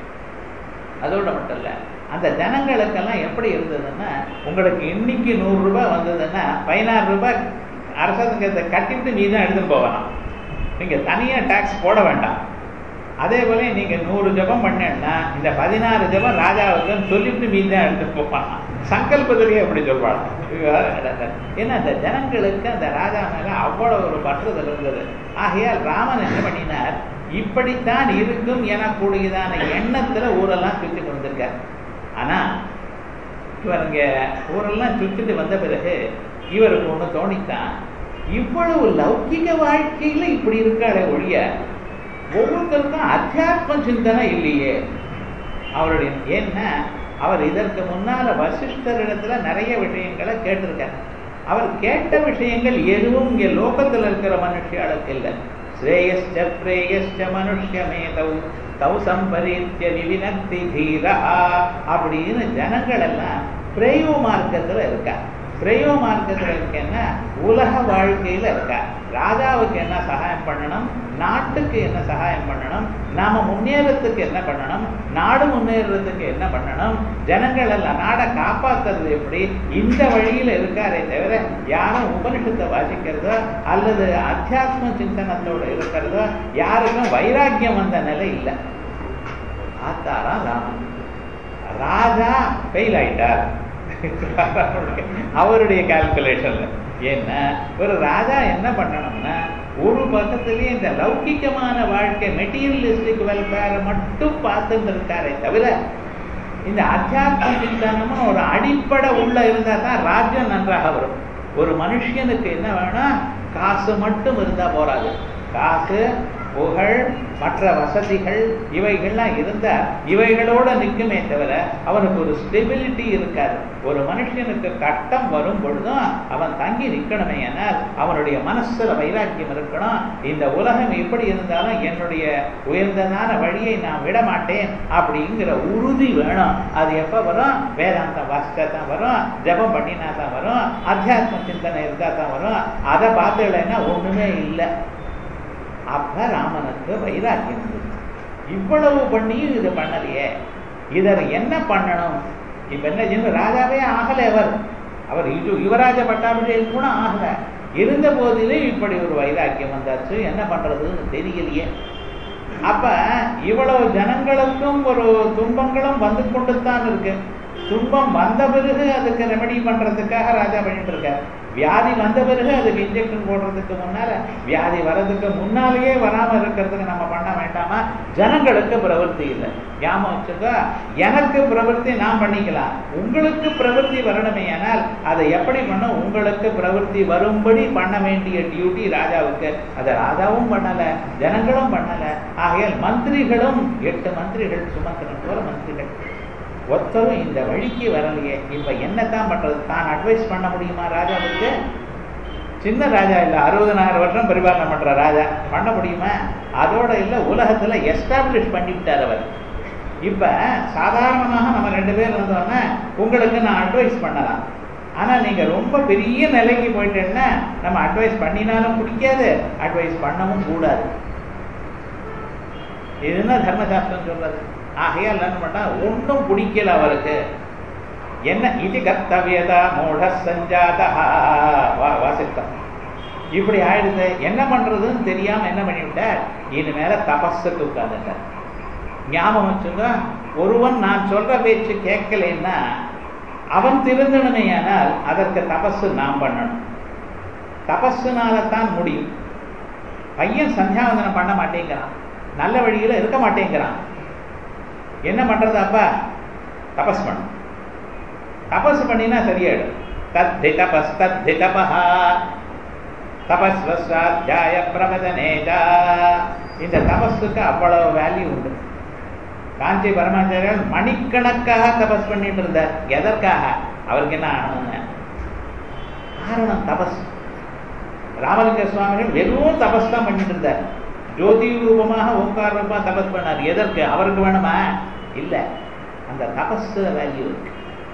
அதோட மட்டும் இல்லை அந்த ஜனங்களுக்கெல்லாம் எப்படி இருந்ததுன்னா உங்களுக்கு இன்னைக்கு நூறு ரூபாய் வந்ததுன்னா பதினாறு ரூபாய் அரசாங்கத்தை கட்டிட்டு நீ தான் எடுத்துட்டு போகலாம் நீங்க தனியா டாக்ஸ் போட வேண்டாம் அதே போல நீங்க நூறு ஜபம் பண்ணேன்னா இந்த பதினாறு ஜபம் ராஜாவுக்குன்னு சொல்லிட்டு மீ தான் எடுத்துட்டு போகலாம் சங்கல்பத்திலேயே அப்படி சொல்வாங்க ஏன்னா அந்த ஜனங்களுக்கு அந்த ராஜா மேல அவ்வளவு ஒரு பற்றுதல் இருந்தது ஆகையால் ராமன் என்ன பண்ணினார் இப்படித்தான் இருக்கும் எனக்கூடியதான எண்ணத்துல ஊரெல்லாம் சுத்தி கொண்டிருக்கார் ஆனா இவருங்க ஊரெல்லாம் சுத்திட்டு வந்த பிறகு இவருக்கு ஒண்ணு தோணித்தான் இவ்வளவு லௌகிக வாழ்க்கையில இப்படி இருக்காளே ஒழிய ஒவ்வொருத்தருக்கும் அத்தியாத்ம சிந்தனை இல்லையே அவருடைய ஏன்னா அவர் இதற்கு முன்னால வசிஷ்டரிடத்துல நிறைய விஷயங்களை கேட்டிருக்கார் அவர் கேட்ட விஷயங்கள் எதுவும் இங்க லோகத்துல இருக்கிற மனுஷியாளுக்கு இல்லை ஸ்ரேயஸ்ச பிரேயஸ்ச மனுஷ்யமேதவ் தௌ சம்பரீத்திய விவினக்தி தீரா அப்படின்னு ஜனங்கள் எல்லாம் பிரேயோ மார்க்கத்துல இருக்கா பிரேயோ மார்க்கத்துல இருக்கேன்னா உலக வாழ்க்கையில இருக்கா ராஜாவுக்கு என்ன சகாயம் பண்ணணும் நாட்டுக்கு என்ன சகாயம் பண்ணணும் நாம முன்னேறத்துக்கு என்ன பண்ணணும் நாடு முன்னேறதுக்கு என்ன பண்ணணும் ஜனங்கள் எல்லாம் நாடை காப்பாத்துறது எப்படி இந்த வழியில இருக்காரே தவிர யாரும் உபனிஷத்தை வாசிக்கிறதோ அல்லது அத்தியாத்ம சிந்தனத்தோட இருக்கிறதோ யாருக்கும் வைராக்கியம் வந்த நிலை இல்லை ஆத்தாராம் ராமன் ராஜா ஃபெயில் ஆயிட்டார் அவருடைய கால்குலேஷன்ல ஏன்னா ஒரு ராஜா என்ன பண்ணணும்னா ஒரு பக்கத்திலேயே இந்த லௌகிக்கமான வாழ்க்கை மெட்டீரியலிஸ்டிக் வெல்ஃபேரை மட்டும் பார்த்துட்டு இருக்காரே தவிர இந்த அத்தியாத்ம சிந்தனமும் ஒரு அடிப்படை உள்ள இருந்தா தான் ராஜ்யம் நன்றாக வரும் ஒரு மனுஷனுக்கு என்ன வேணா காசு மட்டும் இருந்தா போறாது காசு புகழ் மற்ற வசதிகள் இவைகள்லாம் இருந்தா இவைகளோட நிற்குமே தவிர அவனுக்கு ஒரு ஸ்டெபிலிட்டி இருக்காது ஒரு மனுஷனுக்கு கட்டம் வரும் பொழுதும் அவன் தங்கி நிற்கணுமே ஆனால் அவனுடைய மனசுல வைராக்கியம் இருக்கணும் இந்த உலகம் எப்படி இருந்தாலும் என்னுடைய உயர்ந்ததான வழியை நான் விட மாட்டேன் அப்படிங்கிற உறுதி வேணும் அது எப்ப வரும் வேதாந்தம் வாசிச்சா தான் வரும் ஜபம் பண்ணினா தான் வரும் அத்தியாத்ம சிந்தனை இருந்தா தான் வரும் அதை பார்த்தீங்கன்னா ஒண்ணுமே இல்லை அப்ப ராமனுக்கு வைராக்கியம் இருந்தது இவ்வளவு பண்ணியும் இது பண்ணலையே இதர் என்ன பண்ணணும் இப்ப என்ன செய்யணும் ராஜாவே ஆகல அவர் அவர் இது யுவராஜ பட்டாபிஷேகம் கூட ஆகல இருந்த போதிலும் இப்படி ஒரு வைராக்கியம் வந்தாச்சு என்ன பண்றதுன்னு தெரியலையே அப்ப இவ்வளவு ஜனங்களுக்கும் ஒரு துன்பங்களும் வந்து கொண்டுத்தான் இருக்கு துன்பம் வந்த பிறகு அதுக்கு ரெமெடி பண்றதுக்காக ராஜா பண்ணிட்டு இருக்கார் வியாதி வந்த பிறகு அதுக்கு இன்ஜெக்ஷன் போடுறதுக்கு முன்னால வியாதி வர்றதுக்கு முன்னாலேயே வராம இருக்கிறதுக்கு நம்ம பண்ண வேண்டாமா ஜனங்களுக்கு பிரவൃத்தி இல்லை ஞாபகம் வச்சுக்கோ எனக்கு பிரவൃத்தி நான் பண்ணிக்கலாம் உங்களுக்கு பிரவൃத்தி வரணுமே ஆனால் அதை எப்படி பண்ண உங்களுக்கு பிரவൃத்தி வரும்படி பண்ண வேண்டிய டியூட்டி ராஜாவுக்கு அதை ராஜாவும் பண்ணல ஜனங்களும் பண்ணல ஆகையால் மந்திரிகளும் எட்டு மந்திரிகள் சுமந்திரன் போல மந்திரிகள் ஒருத்தரும் இந்த வழிக்கு வரலையே இப்ப என்னத்தான் பண்றது தான் அட்வைஸ் பண்ண முடியுமா ராஜாவுக்கு சின்ன ராஜா இல்ல அறுபதனாயிரம் வருஷம் பரிபாலனை பண்ற ராஜா பண்ண முடியுமா அதோட இல்ல உலகத்துல எஸ்டாப்ளிஷ் பண்ணிவிட்டார் அவர் இப்ப சாதாரணமாக நம்ம ரெண்டு பேர் இருந்தோம்னா உங்களுக்கு நான் அட்வைஸ் பண்ணலாம் ஆனா நீங்க ரொம்ப பெரிய நிலைக்கு போயிட்டேன்னா நம்ம அட்வைஸ் பண்ணினாலும் பிடிக்காது அட்வைஸ் பண்ணவும் கூடாது இதுதான் தர்மசாஸ்திரம் சொல்றது ஆகையால் என்ன பண்ணா ஒன்றும் பிடிக்கல அவருக்கு என்ன இது கர்த்தவியதா மூட சஞ்சாதா வாசித்தம் இப்படி ஆயிடுது என்ன பண்றதுன்னு தெரியாம என்ன பண்ணிவிட்டார் இனிமேல தபஸுக்கு உட்கார்ந்துட்டார் ஞாபகம் வச்சுங்க ஒருவன் நான் சொல்ற பேச்சு கேட்கலன்னா அவன் திருந்தணுமே ஆனால் அதற்கு தபஸு நாம் பண்ணணும் தபஸுனால தான் முடியும் பையன் சந்தியாவந்தனம் பண்ண மாட்டேங்கிறான் நல்ல வழியில இருக்க மாட்டேங்கிறான் என்ன பண்றது அப்பா தபஸ் பண்ணு தபஸ் பண்ணினா சரியாயிடும் தத்தி தபஸ் தத்தி தபஹா தபஸ்வஸ்வாத்தியாய பிரபதனேஜா இந்த தபஸுக்கு அவ்வளவு வேல்யூ உண்டு காஞ்சி பரமாச்சாரியர் மணிக்கணக்காக தபஸ் பண்ணிட்டு இருந்தார் எதற்காக அவருக்கு என்ன ஆனதுங்க காரணம் தபஸ் ராமலிங்க சுவாமிகள் வெறும் தபஸ் தான் பண்ணிட்டு இருந்தார் ஜோதி ரூபமாக ஓங்கார ரூபமா தபஸ் பண்ணார் எதற்கு அவருக்கு வேணுமா இல்ல அந்த தபஸ் வேல்யூ இருக்கு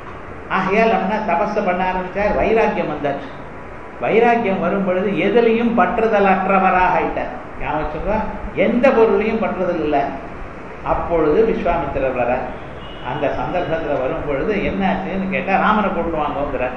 ஆகையால் நம்ம தபஸ் பண்ண ஆரம்பிச்சார் வைராக்கியம் வந்தாச்சு வைராக்கியம் வரும் பொழுது எதுலையும் பற்றுதலற்றவராக ஆயிட்டார் ஞாபகம் எந்த பொருளையும் பற்றுதல் இல்லை அப்பொழுது விஸ்வாமித்திரர் வர அந்த சந்தர்ப்பத்தில் வரும் பொழுது என்னாச்சுன்னு கேட்டால் ராமனை கூட்டு வாங்கோங்கிறார்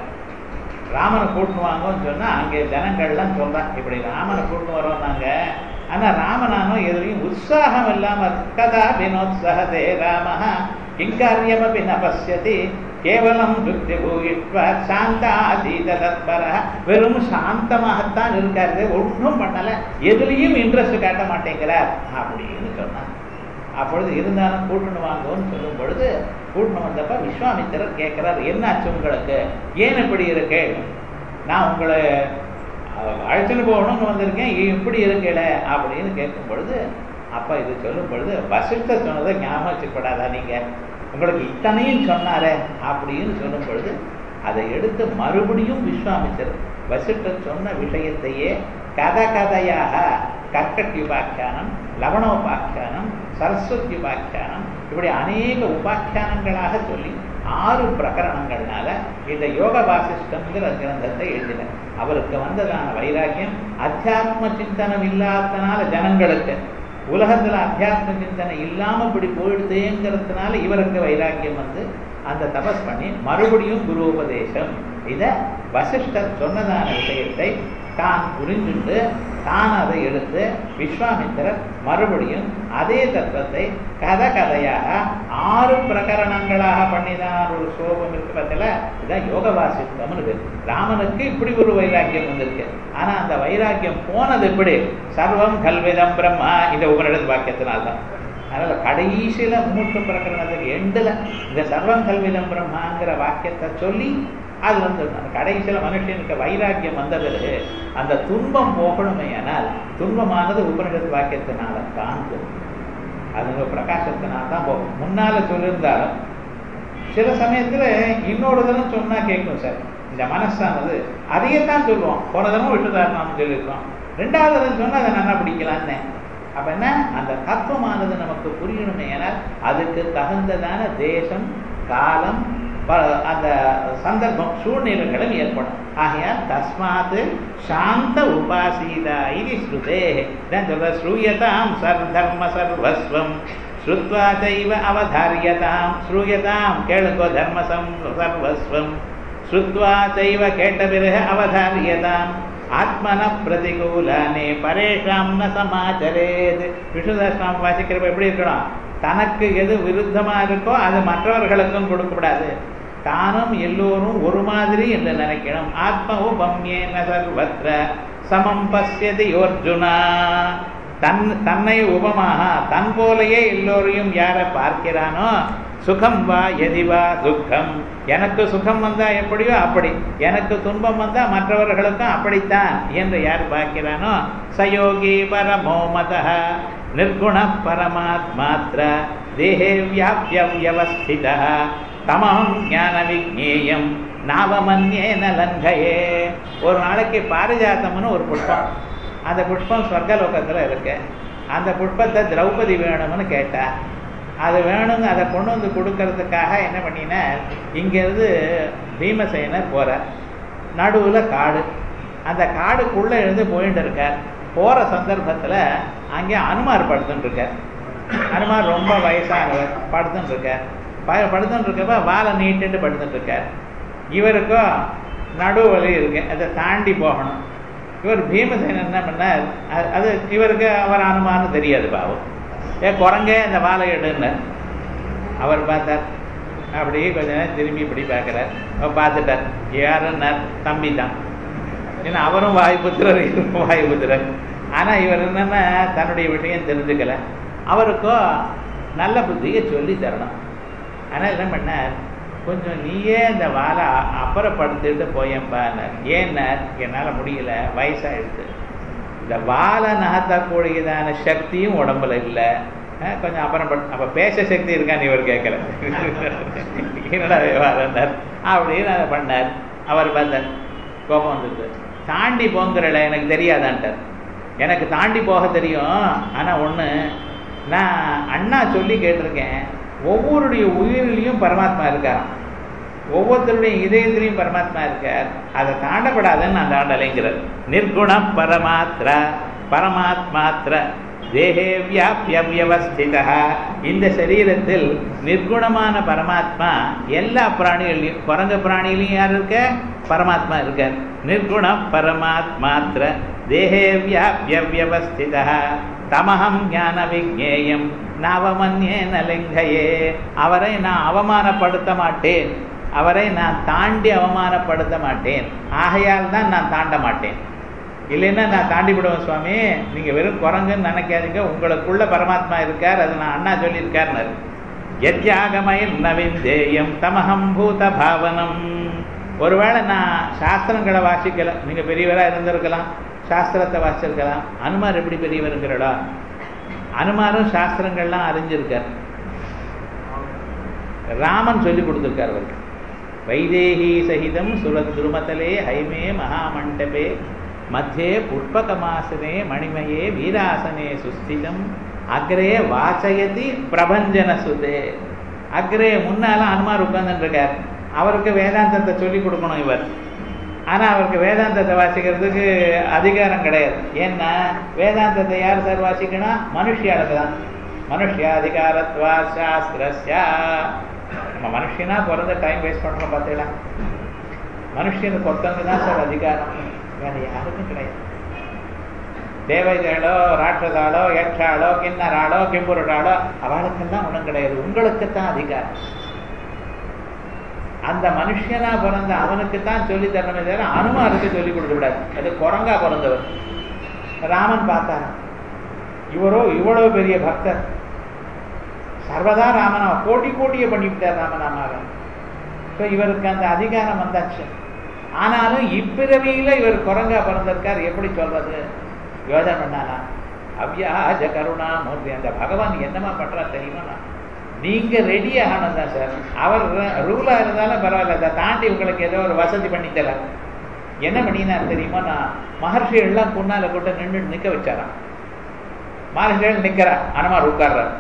ராமனை கூட்டு வாங்கன்னு சொன்னால் அங்கே ஜனங்கள்லாம் சொல்கிறான் இப்படி ராமனை கூட்டு வரோம் நாங்கள் ஆனால் ராமனானோ எதுலையும் உற்சாகம் இல்லாமல் கதா வினோத்சகதே ராம கிங்காரியமபி ந பசியதி கேவலம் துக்தி பூயிஷ்வ சாந்தாதீத தத்பர வெறும் சாந்தமாகத்தான் இருக்காரு ஒன்றும் பண்ணலை எதுலேயும் இன்ட்ரெஸ்ட் காட்ட மாட்டேங்கிறார் அப்படின்னு சொன்னான் அப்பொழுது இருந்தாலும் கூட்டணு வாங்குவோன்னு சொல்லும் பொழுது கூட்டணு வந்தப்ப விஸ்வாமித்திரர் கேட்கிறார் என்னாச்சு உங்களுக்கு ஏன் இப்படி இருக்கு நான் உங்களை அழைச்சிட்டு போகணும்னு வந்திருக்கேன் எப்படி இருக்கல அப்படின்னு கேட்கும் பொழுது அப்ப இது சொல்லும் பொழுது வசிஷ்ட சொன்னதை ஞாபகம் வச்சுப்படாதா நீங்க உங்களுக்கு இத்தனையும் சொன்னாரே அப்படின்னு சொல்லும் பொழுது அதை எடுத்து மறுபடியும் விஸ்வாமித்தர் வசிஷ்டர் சொன்ன விஷயத்தையே கதை கதையாக கற்கட்யுபாக்கியானம் லவணோபாக்கியானம் சரஸ்வதி உபாக்கியானம் இப்படி அநேக உபாக்கியானங்களாக சொல்லி ஆறு பிரகரணங்கள்னால இந்த யோக வாசிஷ்டம்ங்கிற கிரந்தத்தை எழுதினார் அவருக்கு வந்ததான வைராக்கியம் அத்தியாத்ம சிந்தனம் இல்லாதனால ஜனங்களுக்கு உலகத்துல அத்தியாத்ம சிந்தனை இல்லாம இப்படி போயிடுதேங்கிறதுனால இவருக்கு வைராக்கியம் வந்து அந்த தபஸ் பண்ணி மறுபடியும் குரு உபதேசம் இத வசிஷ்டர் சொன்னதான விஷயத்தை தான் புரிஞ்சுட்டு தான் அதை எடுத்து விஸ்வாமித்திரர் மறுபடியும் அதே தத்துவத்தை கதை கதையாக ஆறு பிரகரணங்களாக பண்ணிதான் ஒரு சோபம் இருக்கு பார்த்தல இதான் யோக வாசித்தம்னு இருக்கு ராமனுக்கு இப்படி ஒரு வைராக்கியம் வந்திருக்கு ஆனா அந்த வைராக்கியம் போனது எப்படி சர்வம் கல்விதம் பிரம்மா இந்த உபனிடத்து வாக்கியத்தினால்தான் அதனால கடைசியில மூன்று பிரகரணத்துக்கு எண்டுல இந்த சர்வம் கல்விதம் பிரம்மாங்கிற வாக்கியத்தை சொல்லி அது வந்து அந்த கடைசியில மனுஷனுக்கு வைராக்கியம் வந்த பிறகு அந்த துன்பம் போகணுமே ஆனால் துன்பமானது உபனிடத்து வாக்கியத்தினால தான் போகும் அது பிரகாசத்தினால தான் போகும் முன்னால சொல்லியிருந்தாலும் சில சமயத்துல இன்னொரு தினம் சொன்னா கேட்கும் சார் இந்த மனசானது அதையே தான் சொல்லுவோம் போன தினம் விட்டுதாரணம் சொல்லியிருக்கோம் ரெண்டாவது தினம் சொன்னா அதை நல்லா பிடிக்கலான்னு அப்ப என்ன அந்த தத்துவமானது நமக்கு புரியணுமே ஏனால் அதுக்கு தகுந்ததான தேசம் காலம் அந்த சந்தர்ப்பம் சூழ்நிலைகளும் ஏற்படும் ஆகையால் தஸ்மாத் சாந்த உபாசீதா இது ஸ்ருதே தான் சொல்ற ஸ்ரூயதாம் சர்தர்ம சர்வஸ்வம் ஸ்ருத்வா தெய்வ அவதாரியதாம் ஸ்ரூயதாம் கேளுங்கோ தர்மசம் சர்வஸ்வம் ஸ்ருத்வா தெய்வ கேட்ட பிறகு அவதாரியதாம் ஆத்மன பிரதிகூலானே பரேஷாம் ந சமாச்சரேது விஷ்ணுதாஸ்வாமி வாசிக்கிறப்ப எப்படி இருக்கணும் தனக்கு எது விருத்தமா இருக்கோ அது மற்றவர்களுக்கும் கொடுக்கப்படாது தானும் எல்லோரும் ஒரு மாதிரி என்று நினைக்கணும் ஆத்ம உபம்யேன சர்வத்ர சமம் பசியதி அர்ஜுனா தன் தன்னை உபமாக தன் போலையே எல்லோரையும் யாரை பார்க்கிறானோ சுகம் வா எதிவா துக்கம் எனக்கு சுகம் வந்தா எப்படியோ அப்படி எனக்கு துன்பம் வந்தா மற்றவர்களுக்கும் அப்படித்தான் என்று யார் பார்க்கிறானோ சயோகி பரமோ மத நிர்குண பரமாத்மாத்திர தேகே வியாபிய வியவஸ்தித தமம் ஞான விஜேயம் நாவமன்யேன லங்கையே ஒரு நாளைக்கு பாரிஜாத்தம்னு ஒரு புஷ்பம் அந்த புஷ்பம் சொர்க்கலோகத்தில் இருக்கு அந்த புஷ்பத்தை திரௌபதி வேணும்னு கேட்டா அது வேணுங்க அதை கொண்டு வந்து கொடுக்கறதுக்காக என்ன பண்ணினார் இங்கேருந்து பீமசேனர் போகிறார் நடுவில் காடு அந்த காடுக்குள்ளே இருந்து போயிட்டு இருக்கார் போகிற சந்தர்ப்பத்தில் அங்கே அனுமார் படுத்துட்டு இருக்கார் அனுமார் ரொம்ப வயசானவர் படுத்துட்டு இருக்கார் ப படுத்துட்டு இருக்கப்ப வாழை நீட்டுட்டு படுத்துட்டு இருக்கார் இவருக்கும் நடுவலி இருக்கு அதை தாண்டி போகணும் இவர் பீமசேனன் என்ன பண்ணார் அது இவருக்கு அவர் அனுமானம் தெரியாது பாவம் ஏ குரங்கே அந்த வாழை எடுன்னு அவர் பார்த்தார் அப்படியே கொஞ்ச நேரம் திரும்பி இப்படி பார்க்குறார் அவர் பார்த்துட்டார் யாருன்னார் தம்பி தான் ஏன்னா அவரும் வாய்ப்புத்திரர் இவரும் வாய்ப்புத்திரர் ஆனால் இவர் என்னென்னா தன்னுடைய விஷயம் தெரிஞ்சுக்கல அவருக்கும் நல்ல புத்தியை சொல்லி தரணும் ஆனால் என்ன பண்ணார் கொஞ்சம் நீயே இந்த வாழை அப்புறப்படுத்திட்டு போயேன்பான்னார் ஏன்னார் என்னால் முடியல வயசாகிடுது இந்த வாழை நகர்த்தக்கூடியதான சக்தியும் உடம்புல இல்லை கொஞ்சம் அப்புறம் அப்போ பேச சக்தி இருக்கான்னு இவர் கேட்கல என்னடா விவகாரம்னார் அப்படின்னு அதை பண்ணார் அவர் பார்த்தார் கோபம் வந்துட்டு தாண்டி போங்கிறல எனக்கு தெரியாதான்ட்டார் எனக்கு தாண்டி போக தெரியும் ஆனால் ஒன்று நான் அண்ணா சொல்லி கேட்டிருக்கேன் ஒவ்வொருடைய உயிரிலையும் பரமாத்மா இருக்காராம் ஒவ்வொருத்தருடைய இதயத்திலையும் பரமாத்மா இருக்கார் அதை தாண்டப்படாதுன்னு நான் தாண்டலைங்கிறார் நிர்குண பரமாத்திர பரமாத்மாத்திர தேகே வியாபிய வியவஸ்திதா இந்த சரீரத்தில் நிர்குணமான பரமாத்மா எல்லா பிராணிகள்லையும் குரங்கு பிராணிலையும் யார் இருக்க பரமாத்மா இருக்கார் நிர்குண பரமாத்மாத்திர தேகே வியாபிய வியவஸ்திதா தமகம் ஞான விஜேயம் நவமன்யே நலிங்கையே அவரை நான் அவமானப்படுத்த மாட்டேன் அவரை நான் தாண்டி அவமானப்படுத்த மாட்டேன் ஆகையால் தான் நான் தாண்ட மாட்டேன் இல்லைன்னா நான் தாண்டி விடுவேன் சுவாமி நீங்கள் வெறும் குரங்குன்னு நினைக்காதீங்க உங்களுக்குள்ள பரமாத்மா இருக்கார் அது நான் அண்ணா சொல்லியிருக்காருனாரு யத்யாகமயில் நவிந்தேயம் தமகம் பூத பாவனம் ஒருவேளை நான் சாஸ்திரங்களை வாசிக்கல நீங்கள் பெரியவராக இருந்திருக்கலாம் சாஸ்திரத்தை வாசிச்சிருக்கலாம் அனுமார் எப்படி பெரியவருங்கிறடா அனுமாரும் சாஸ்திரங்கள்லாம் அறிஞ்சிருக்கார் ராமன் சொல்லி கொடுத்துருக்கார் அவருக்கு வைதேகி சகிதம் சுரத் துருமதலே ஹைமே மகாமண்டபே மத்தியே புஷ்பகமாசனே மணிமயே வீராசனே சுஸ்திதம் அக்ரே வாசயதி பிரபஞ்சன சுதே அக்ரே முன்னால அனுமார் உட்கார்ந்துட்டு இருக்கார் அவருக்கு வேதாந்தத்தை சொல்லி கொடுக்கணும் இவர் ஆனால் அவருக்கு வேதாந்தத்தை வாசிக்கிறதுக்கு அதிகாரம் கிடையாது ஏன்னா வேதாந்தத்தை யார் சார் வாசிக்கணும் மனுஷியாளுக்கு தான் மனுஷியாதிகாரத்வா சாஸ்திரஸ்யா நம்ம மனுஷனா பிறந்த டைம் வேஸ்ட் பண்ணுறோம் பார்த்தீங்களா மனுஷனுக்கு ஒருத்தவங்க தான் சார் அதிகாரம் வேற யாருக்கும் கிடையாது தேவதைகளோ ராட்சதாளோ யட்சாளோ கிண்ணறாளோ கிம்புருடாளோ அவளுக்கெல்லாம் ஒன்றும் கிடையாது உங்களுக்குத்தான் அதிகாரம் அந்த மனுஷனா பிறந்த அவனுக்கு தான் சொல்லி தரணுமே தவிர அனுமாருக்கு சொல்லி கொடுக்க கூடாது அது குரங்கா பிறந்தவர் ராமன் பார்த்தார் இவரோ இவ்வளவு பெரிய பக்தர் சர்வதா ராமநாம கோடி கோடியை பண்ணிவிட்டார் ராமநாமாவை ஸோ இவருக்கு அந்த அதிகாரம் வந்தாச்சு ஆனாலும் இப்பிறவியில இவர் குரங்கா பிறந்திருக்கார் எப்படி சொல்றது யோஜனை பண்ணானா அவ்யாஜ கருணா மூர்த்தி அந்த பகவான் என்னமா பண்றா தெரியுமா நீங்க ரெடி ஆகணும் தான் சார் அவர் ரூலா இருந்தாலும் பரவாயில்ல அதை தாண்டி உங்களுக்கு ஏதோ ஒரு வசதி பண்ணி தர என்ன பண்ணினார் தெரியுமா நான் மகர்ஷிகள்லாம் முன்னால கூட்ட நின்று நிக்க வச்சாராம் மகர்ஷிகள் நிக்கிறா அனுமார் உட்கார்றார்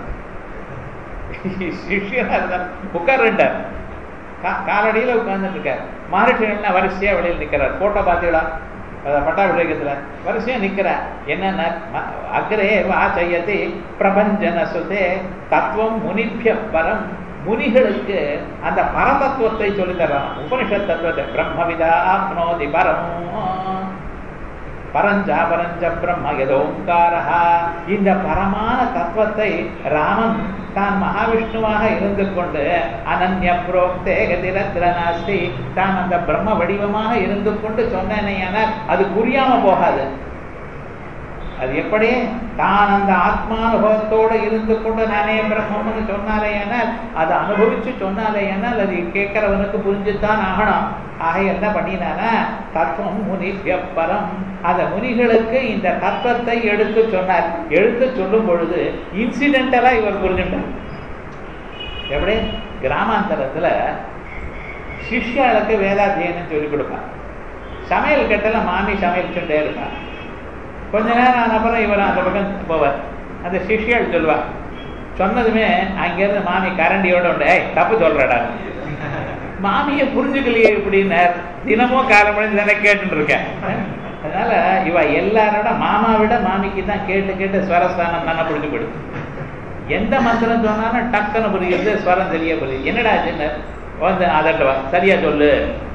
சிஷியனா இருந்தார் உட்கார்றார் காலடியில் உட்கார்ந்துட்டு இருக்கார் மகர்ஷிகள்னா வரிசையா வெளியில் நிக்கிறார் போட்டோ பார்த்தீங்களா பட்டாபிஷேகத்துல வரிசையா நிக்கிறார் என்னன்னா அக்ரே வாச்சயதி பிரபஞ்சன சுதே தத்துவம் முனிபிய பரம் முனிகளுக்கு அந்த பரதத்துவத்தை சொல்லி தர்றான் உபனிஷத் தத்துவத்தை பிரம்மவிதா ஆப்னோதி பரம் பரஞ்சா பரஞ்ச பிரம்ம யதோங்காரஹா இந்த பரமான தத்துவத்தை ராமன் தான் மகாவிஷ்ணுவாக இருந்து கொண்டு அனன்ய புரோக்தே கதிரத்திர நாஸ்தி தான் அந்த பிரம்ம வடிவமாக இருந்து கொண்டு சொன்னேனையானால் அது புரியாம போகாது அது எப்படி தான் அந்த ஆத்மானுபவத்தோடு இருந்து கொண்டு நானே பிரம்மம்னு சொன்னாலேயானால் அதை அனுபவிச்சு சொன்னாலேயானால் அது கேட்கிறவனுக்கு புரிஞ்சுத்தான் ஆகணும் ஆக என்ன பண்ணினானா தத்துவம் முனிபிய பரம் அந்த முனிகளுக்கு இந்த தத்துவத்தை எடுத்து சொன்னார் எடுத்து சொல்லும் பொழுது இன்சிடென்டலா இவர் புரிஞ்சுட்டார் எப்படி கிராமாந்தரத்துல சிஷ்யாளுக்கு வேதாத்தியனம் சொல்லிக் கொடுப்பான் சமையல் கட்டல மாமி சமையல் சொல்லிட்டே இருப்பான் கொஞ்ச நேரம் ஆன அப்புறம் இவர் அந்த பக்கம் போவார் அந்த சிஷ்யாள் சொல்வா சொன்னதுமே அங்கிருந்து மாமி கரண்டியோட உண்டு ஏய் தப்பு சொல்றடா மாமியை புரிஞ்சுக்கலையே இப்படின்னார் தினமும் காலமணி தானே கேட்டுட்டு இருக்கேன் அதனால இவ எல்லாரோட மாமா விட மாமிக்கு தான் கேட்டு கேட்டு ஸ்வரஸ்தானம் தானே புரிஞ்சு போயிடுது எந்த மந்திரம் சொன்னாலும் டக்குன்னு புரியுது ஸ்வரம் சரியா புரியுது என்னடா சின்ன வந்து அதட்டவா சரியா சொல்லு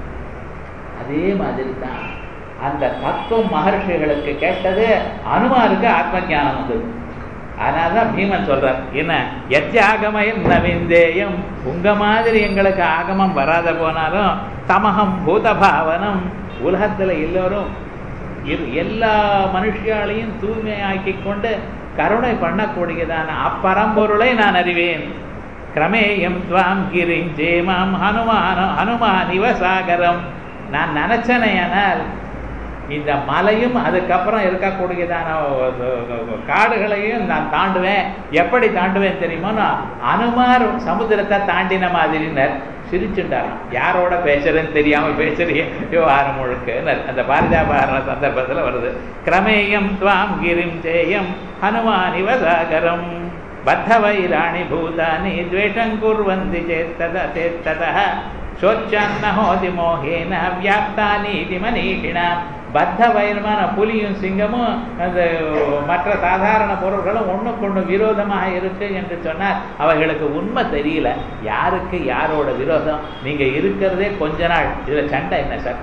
அதே மாதிரி தான் அந்த தத்துவம் மகர்ஷிகளுக்கு கேட்டது அனுமாருக்கு ஆத்ம ஞானம் வந்தது அதனால்தான் பீமன் சொல்றார் என்ன எத்தியாகமயம் நவிந்தேயம் உங்க மாதிரி எங்களுக்கு ஆகமம் வராத போனாலும் தமகம் பூதபாவனம் உலகத்துல எல்லோரும் எல்லா மனுஷியாலையும் தூய்மையாக்கி கொண்டு கருணை பண்ணக்கூடியதான அப்பரம்பொருளை நான் அறிவேன் கிரமேயம் துவாம் கிரிஞ்சேமாம் ஹனுமான ஹனுமான் இவசாகரம் நான் நினைச்சனையானால் இந்த மலையும் அதுக்கப்புறம் இருக்கக்கூடியதான காடுகளையும் நான் தாண்டுவேன் எப்படி தாண்டுவேன் தெரியுமா அனுமார் சமுத்திரத்தை தாண்டின மாதிரினர் சிரிச்சுட்டாராம் யாரோட பேசுறேன்னு தெரியாம பேசுறிய விவகாரம் முழுக்க அந்த பாரதாபாரண சந்தர்ப்பத்தில் வருது கிரமேயம் துவாம் கிரிம் ஜேயம் ஹனுமான் இவசாகரம் பத்தவைராணி பூதானி துவேஷம் குர்வந்தி சேத்தத சேத்தத சோச்சான்ன ஹோதி மோகேன வியாப்தானி இது மனீஷினா பத்த வைரமான புலியும் சிங்கமும் அந்த மற்ற சாதாரண பொருள்களும் ஒண்ணுக்கொண்டு விரோதமாக இருக்கு என்று சொன்னால் அவைகளுக்கு உண்மை தெரியல யாருக்கு யாரோட விரோதம் நீங்க இருக்கிறதே கொஞ்ச நாள் இதுல சண்டை என்ன சார்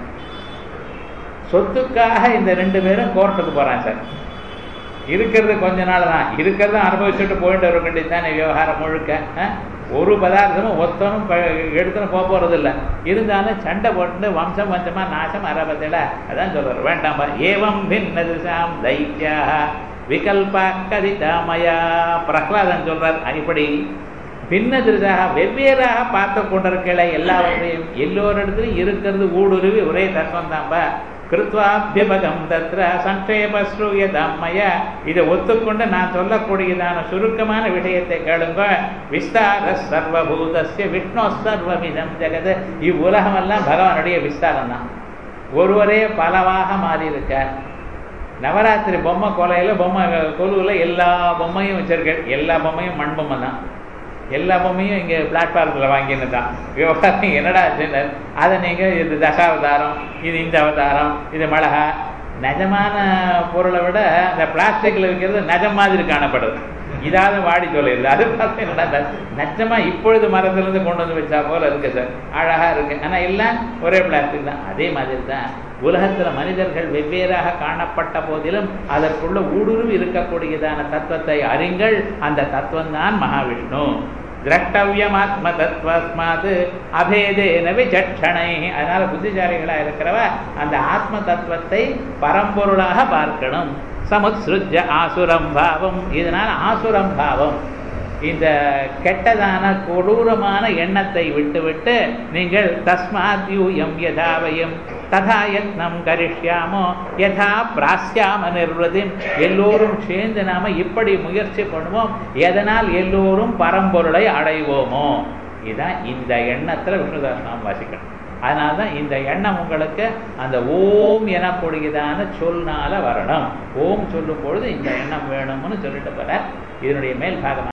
சொத்துக்காக இந்த ரெண்டு பேரும் கோர்ட்டுக்கு போறான் சார் இருக்கிறது கொஞ்ச நாள் தான் இருக்கிறத அனுபவிச்சுட்டு போயிட்டு வர வேண்டியதுதானே விவகாரம் முழுக்க ஒரு பதார்த்தமும் ஒத்தனும் எடுத்துன்னு போக போறது இல்லை இருந்தாலும் சண்டை போட்டு வம்சம் வம்சமா நாசம் அரபத்தில அதான் சொல்றாரு வேண்டாம்பா ஏவம் பின்னதுசாம் தைத்தியா விகல்பா கதிதாமயா பிரகலாதன் சொல்றார் இப்படி பின்ன திருசாக வெவ்வேறாக பார்த்து கொண்டிருக்கல எல்லாவற்றையும் எல்லோரிடத்துலையும் இருக்கிறது ஊடுருவி ஒரே தத்துவம் தான்பா கிருத்வாபியபகம் தத்ர சங்கேபஸ்ரூயதம்மய இதை ஒத்துக்கொண்டு நான் சொல்லக்கூடியதான சுருக்கமான விஷயத்தை கேளுங்க விஸ்தார சர்வபூதஸ்ய விஷ்ணு சர்வமிதம் ஜெகது இவ்வுலகமெல்லாம் பகவானுடைய விஸ்தாரம் தான் ஒருவரே பலவாக மாறி இருக்கார் நவராத்திரி பொம்மை கொலையில பொம்மை கொலுவில் எல்லா பொம்மையும் வச்சிருக்க எல்லா பொம்மையும் மண் பொம்மை தான் எல்லா பொம்மையும் இங்கே பிளாட்ஃபார்மில் வாங்கினது தான் விவகாரம் என்னடா ஆச்சுன்னு அதை நீங்கள் இது தசாவதாரம் இது இந்த அவதாரம் இது மிளகா நிஜமான பொருளை விட இந்த பிளாஸ்டிக்கில் விற்கிறது நிஜம் மாதிரி காணப்படுது இதாவது வாடி சொல்லிடுது அது பார்த்து என்னடா நச்சமா இப்பொழுது மரத்திலிருந்து கொண்டு வந்து வச்சா போல இருக்கு சார் அழகா இருக்கு ஆனா எல்லாம் ஒரே பிளாஸ்டிக் தான் அதே மாதிரி தான் உலகத்துல மனிதர்கள் வெவ்வேறாக காணப்பட்ட போதிலும் அதற்குள்ள ஊடுருவி இருக்கக்கூடியதான தத்துவத்தை அறிங்கள் அந்த தத்துவம் தான் மகாவிஷ்ணு திரஷ்டவியமாத்ம தத்துவஸ்மாத் அபேதேன விசட்சணை அதனால புத்திசாலிகளா இருக்கிறவ அந்த ஆத்ம தத்துவத்தை பரம்பொருளாக பார்க்கணும் சமுத்ருஜ ஆசுரம் பாவம் இதனால் ஆசுரம் பாவம் இந்த கெட்டதான கொடூரமான எண்ணத்தை விட்டுவிட்டு நீங்கள் தஸ்மாத் யூயம் யதாவயம் ததா யத்னம் கரிஷ்யாமோ யதா பிராஸ்யாம நிர்வதிம் எல்லோரும் சேர்ந்து நாம இப்படி முயற்சி பண்ணுவோம் எதனால் எல்லோரும் பரம்பொருளை அடைவோமோ இதுதான் இந்த எண்ணத்துல விஷ்ணுதாஸ் நாம் வாசிக்கணும் அதனால தான் இந்த எண்ணம் உங்களுக்கு அந்த ஓம் எனக்கூடியதான சொல்னால வரணும் ஓம் சொல்லும் பொழுது இந்த எண்ணம் வேணும்னு சொல்லிட்டு போற இதனுடைய மேல் பாகம்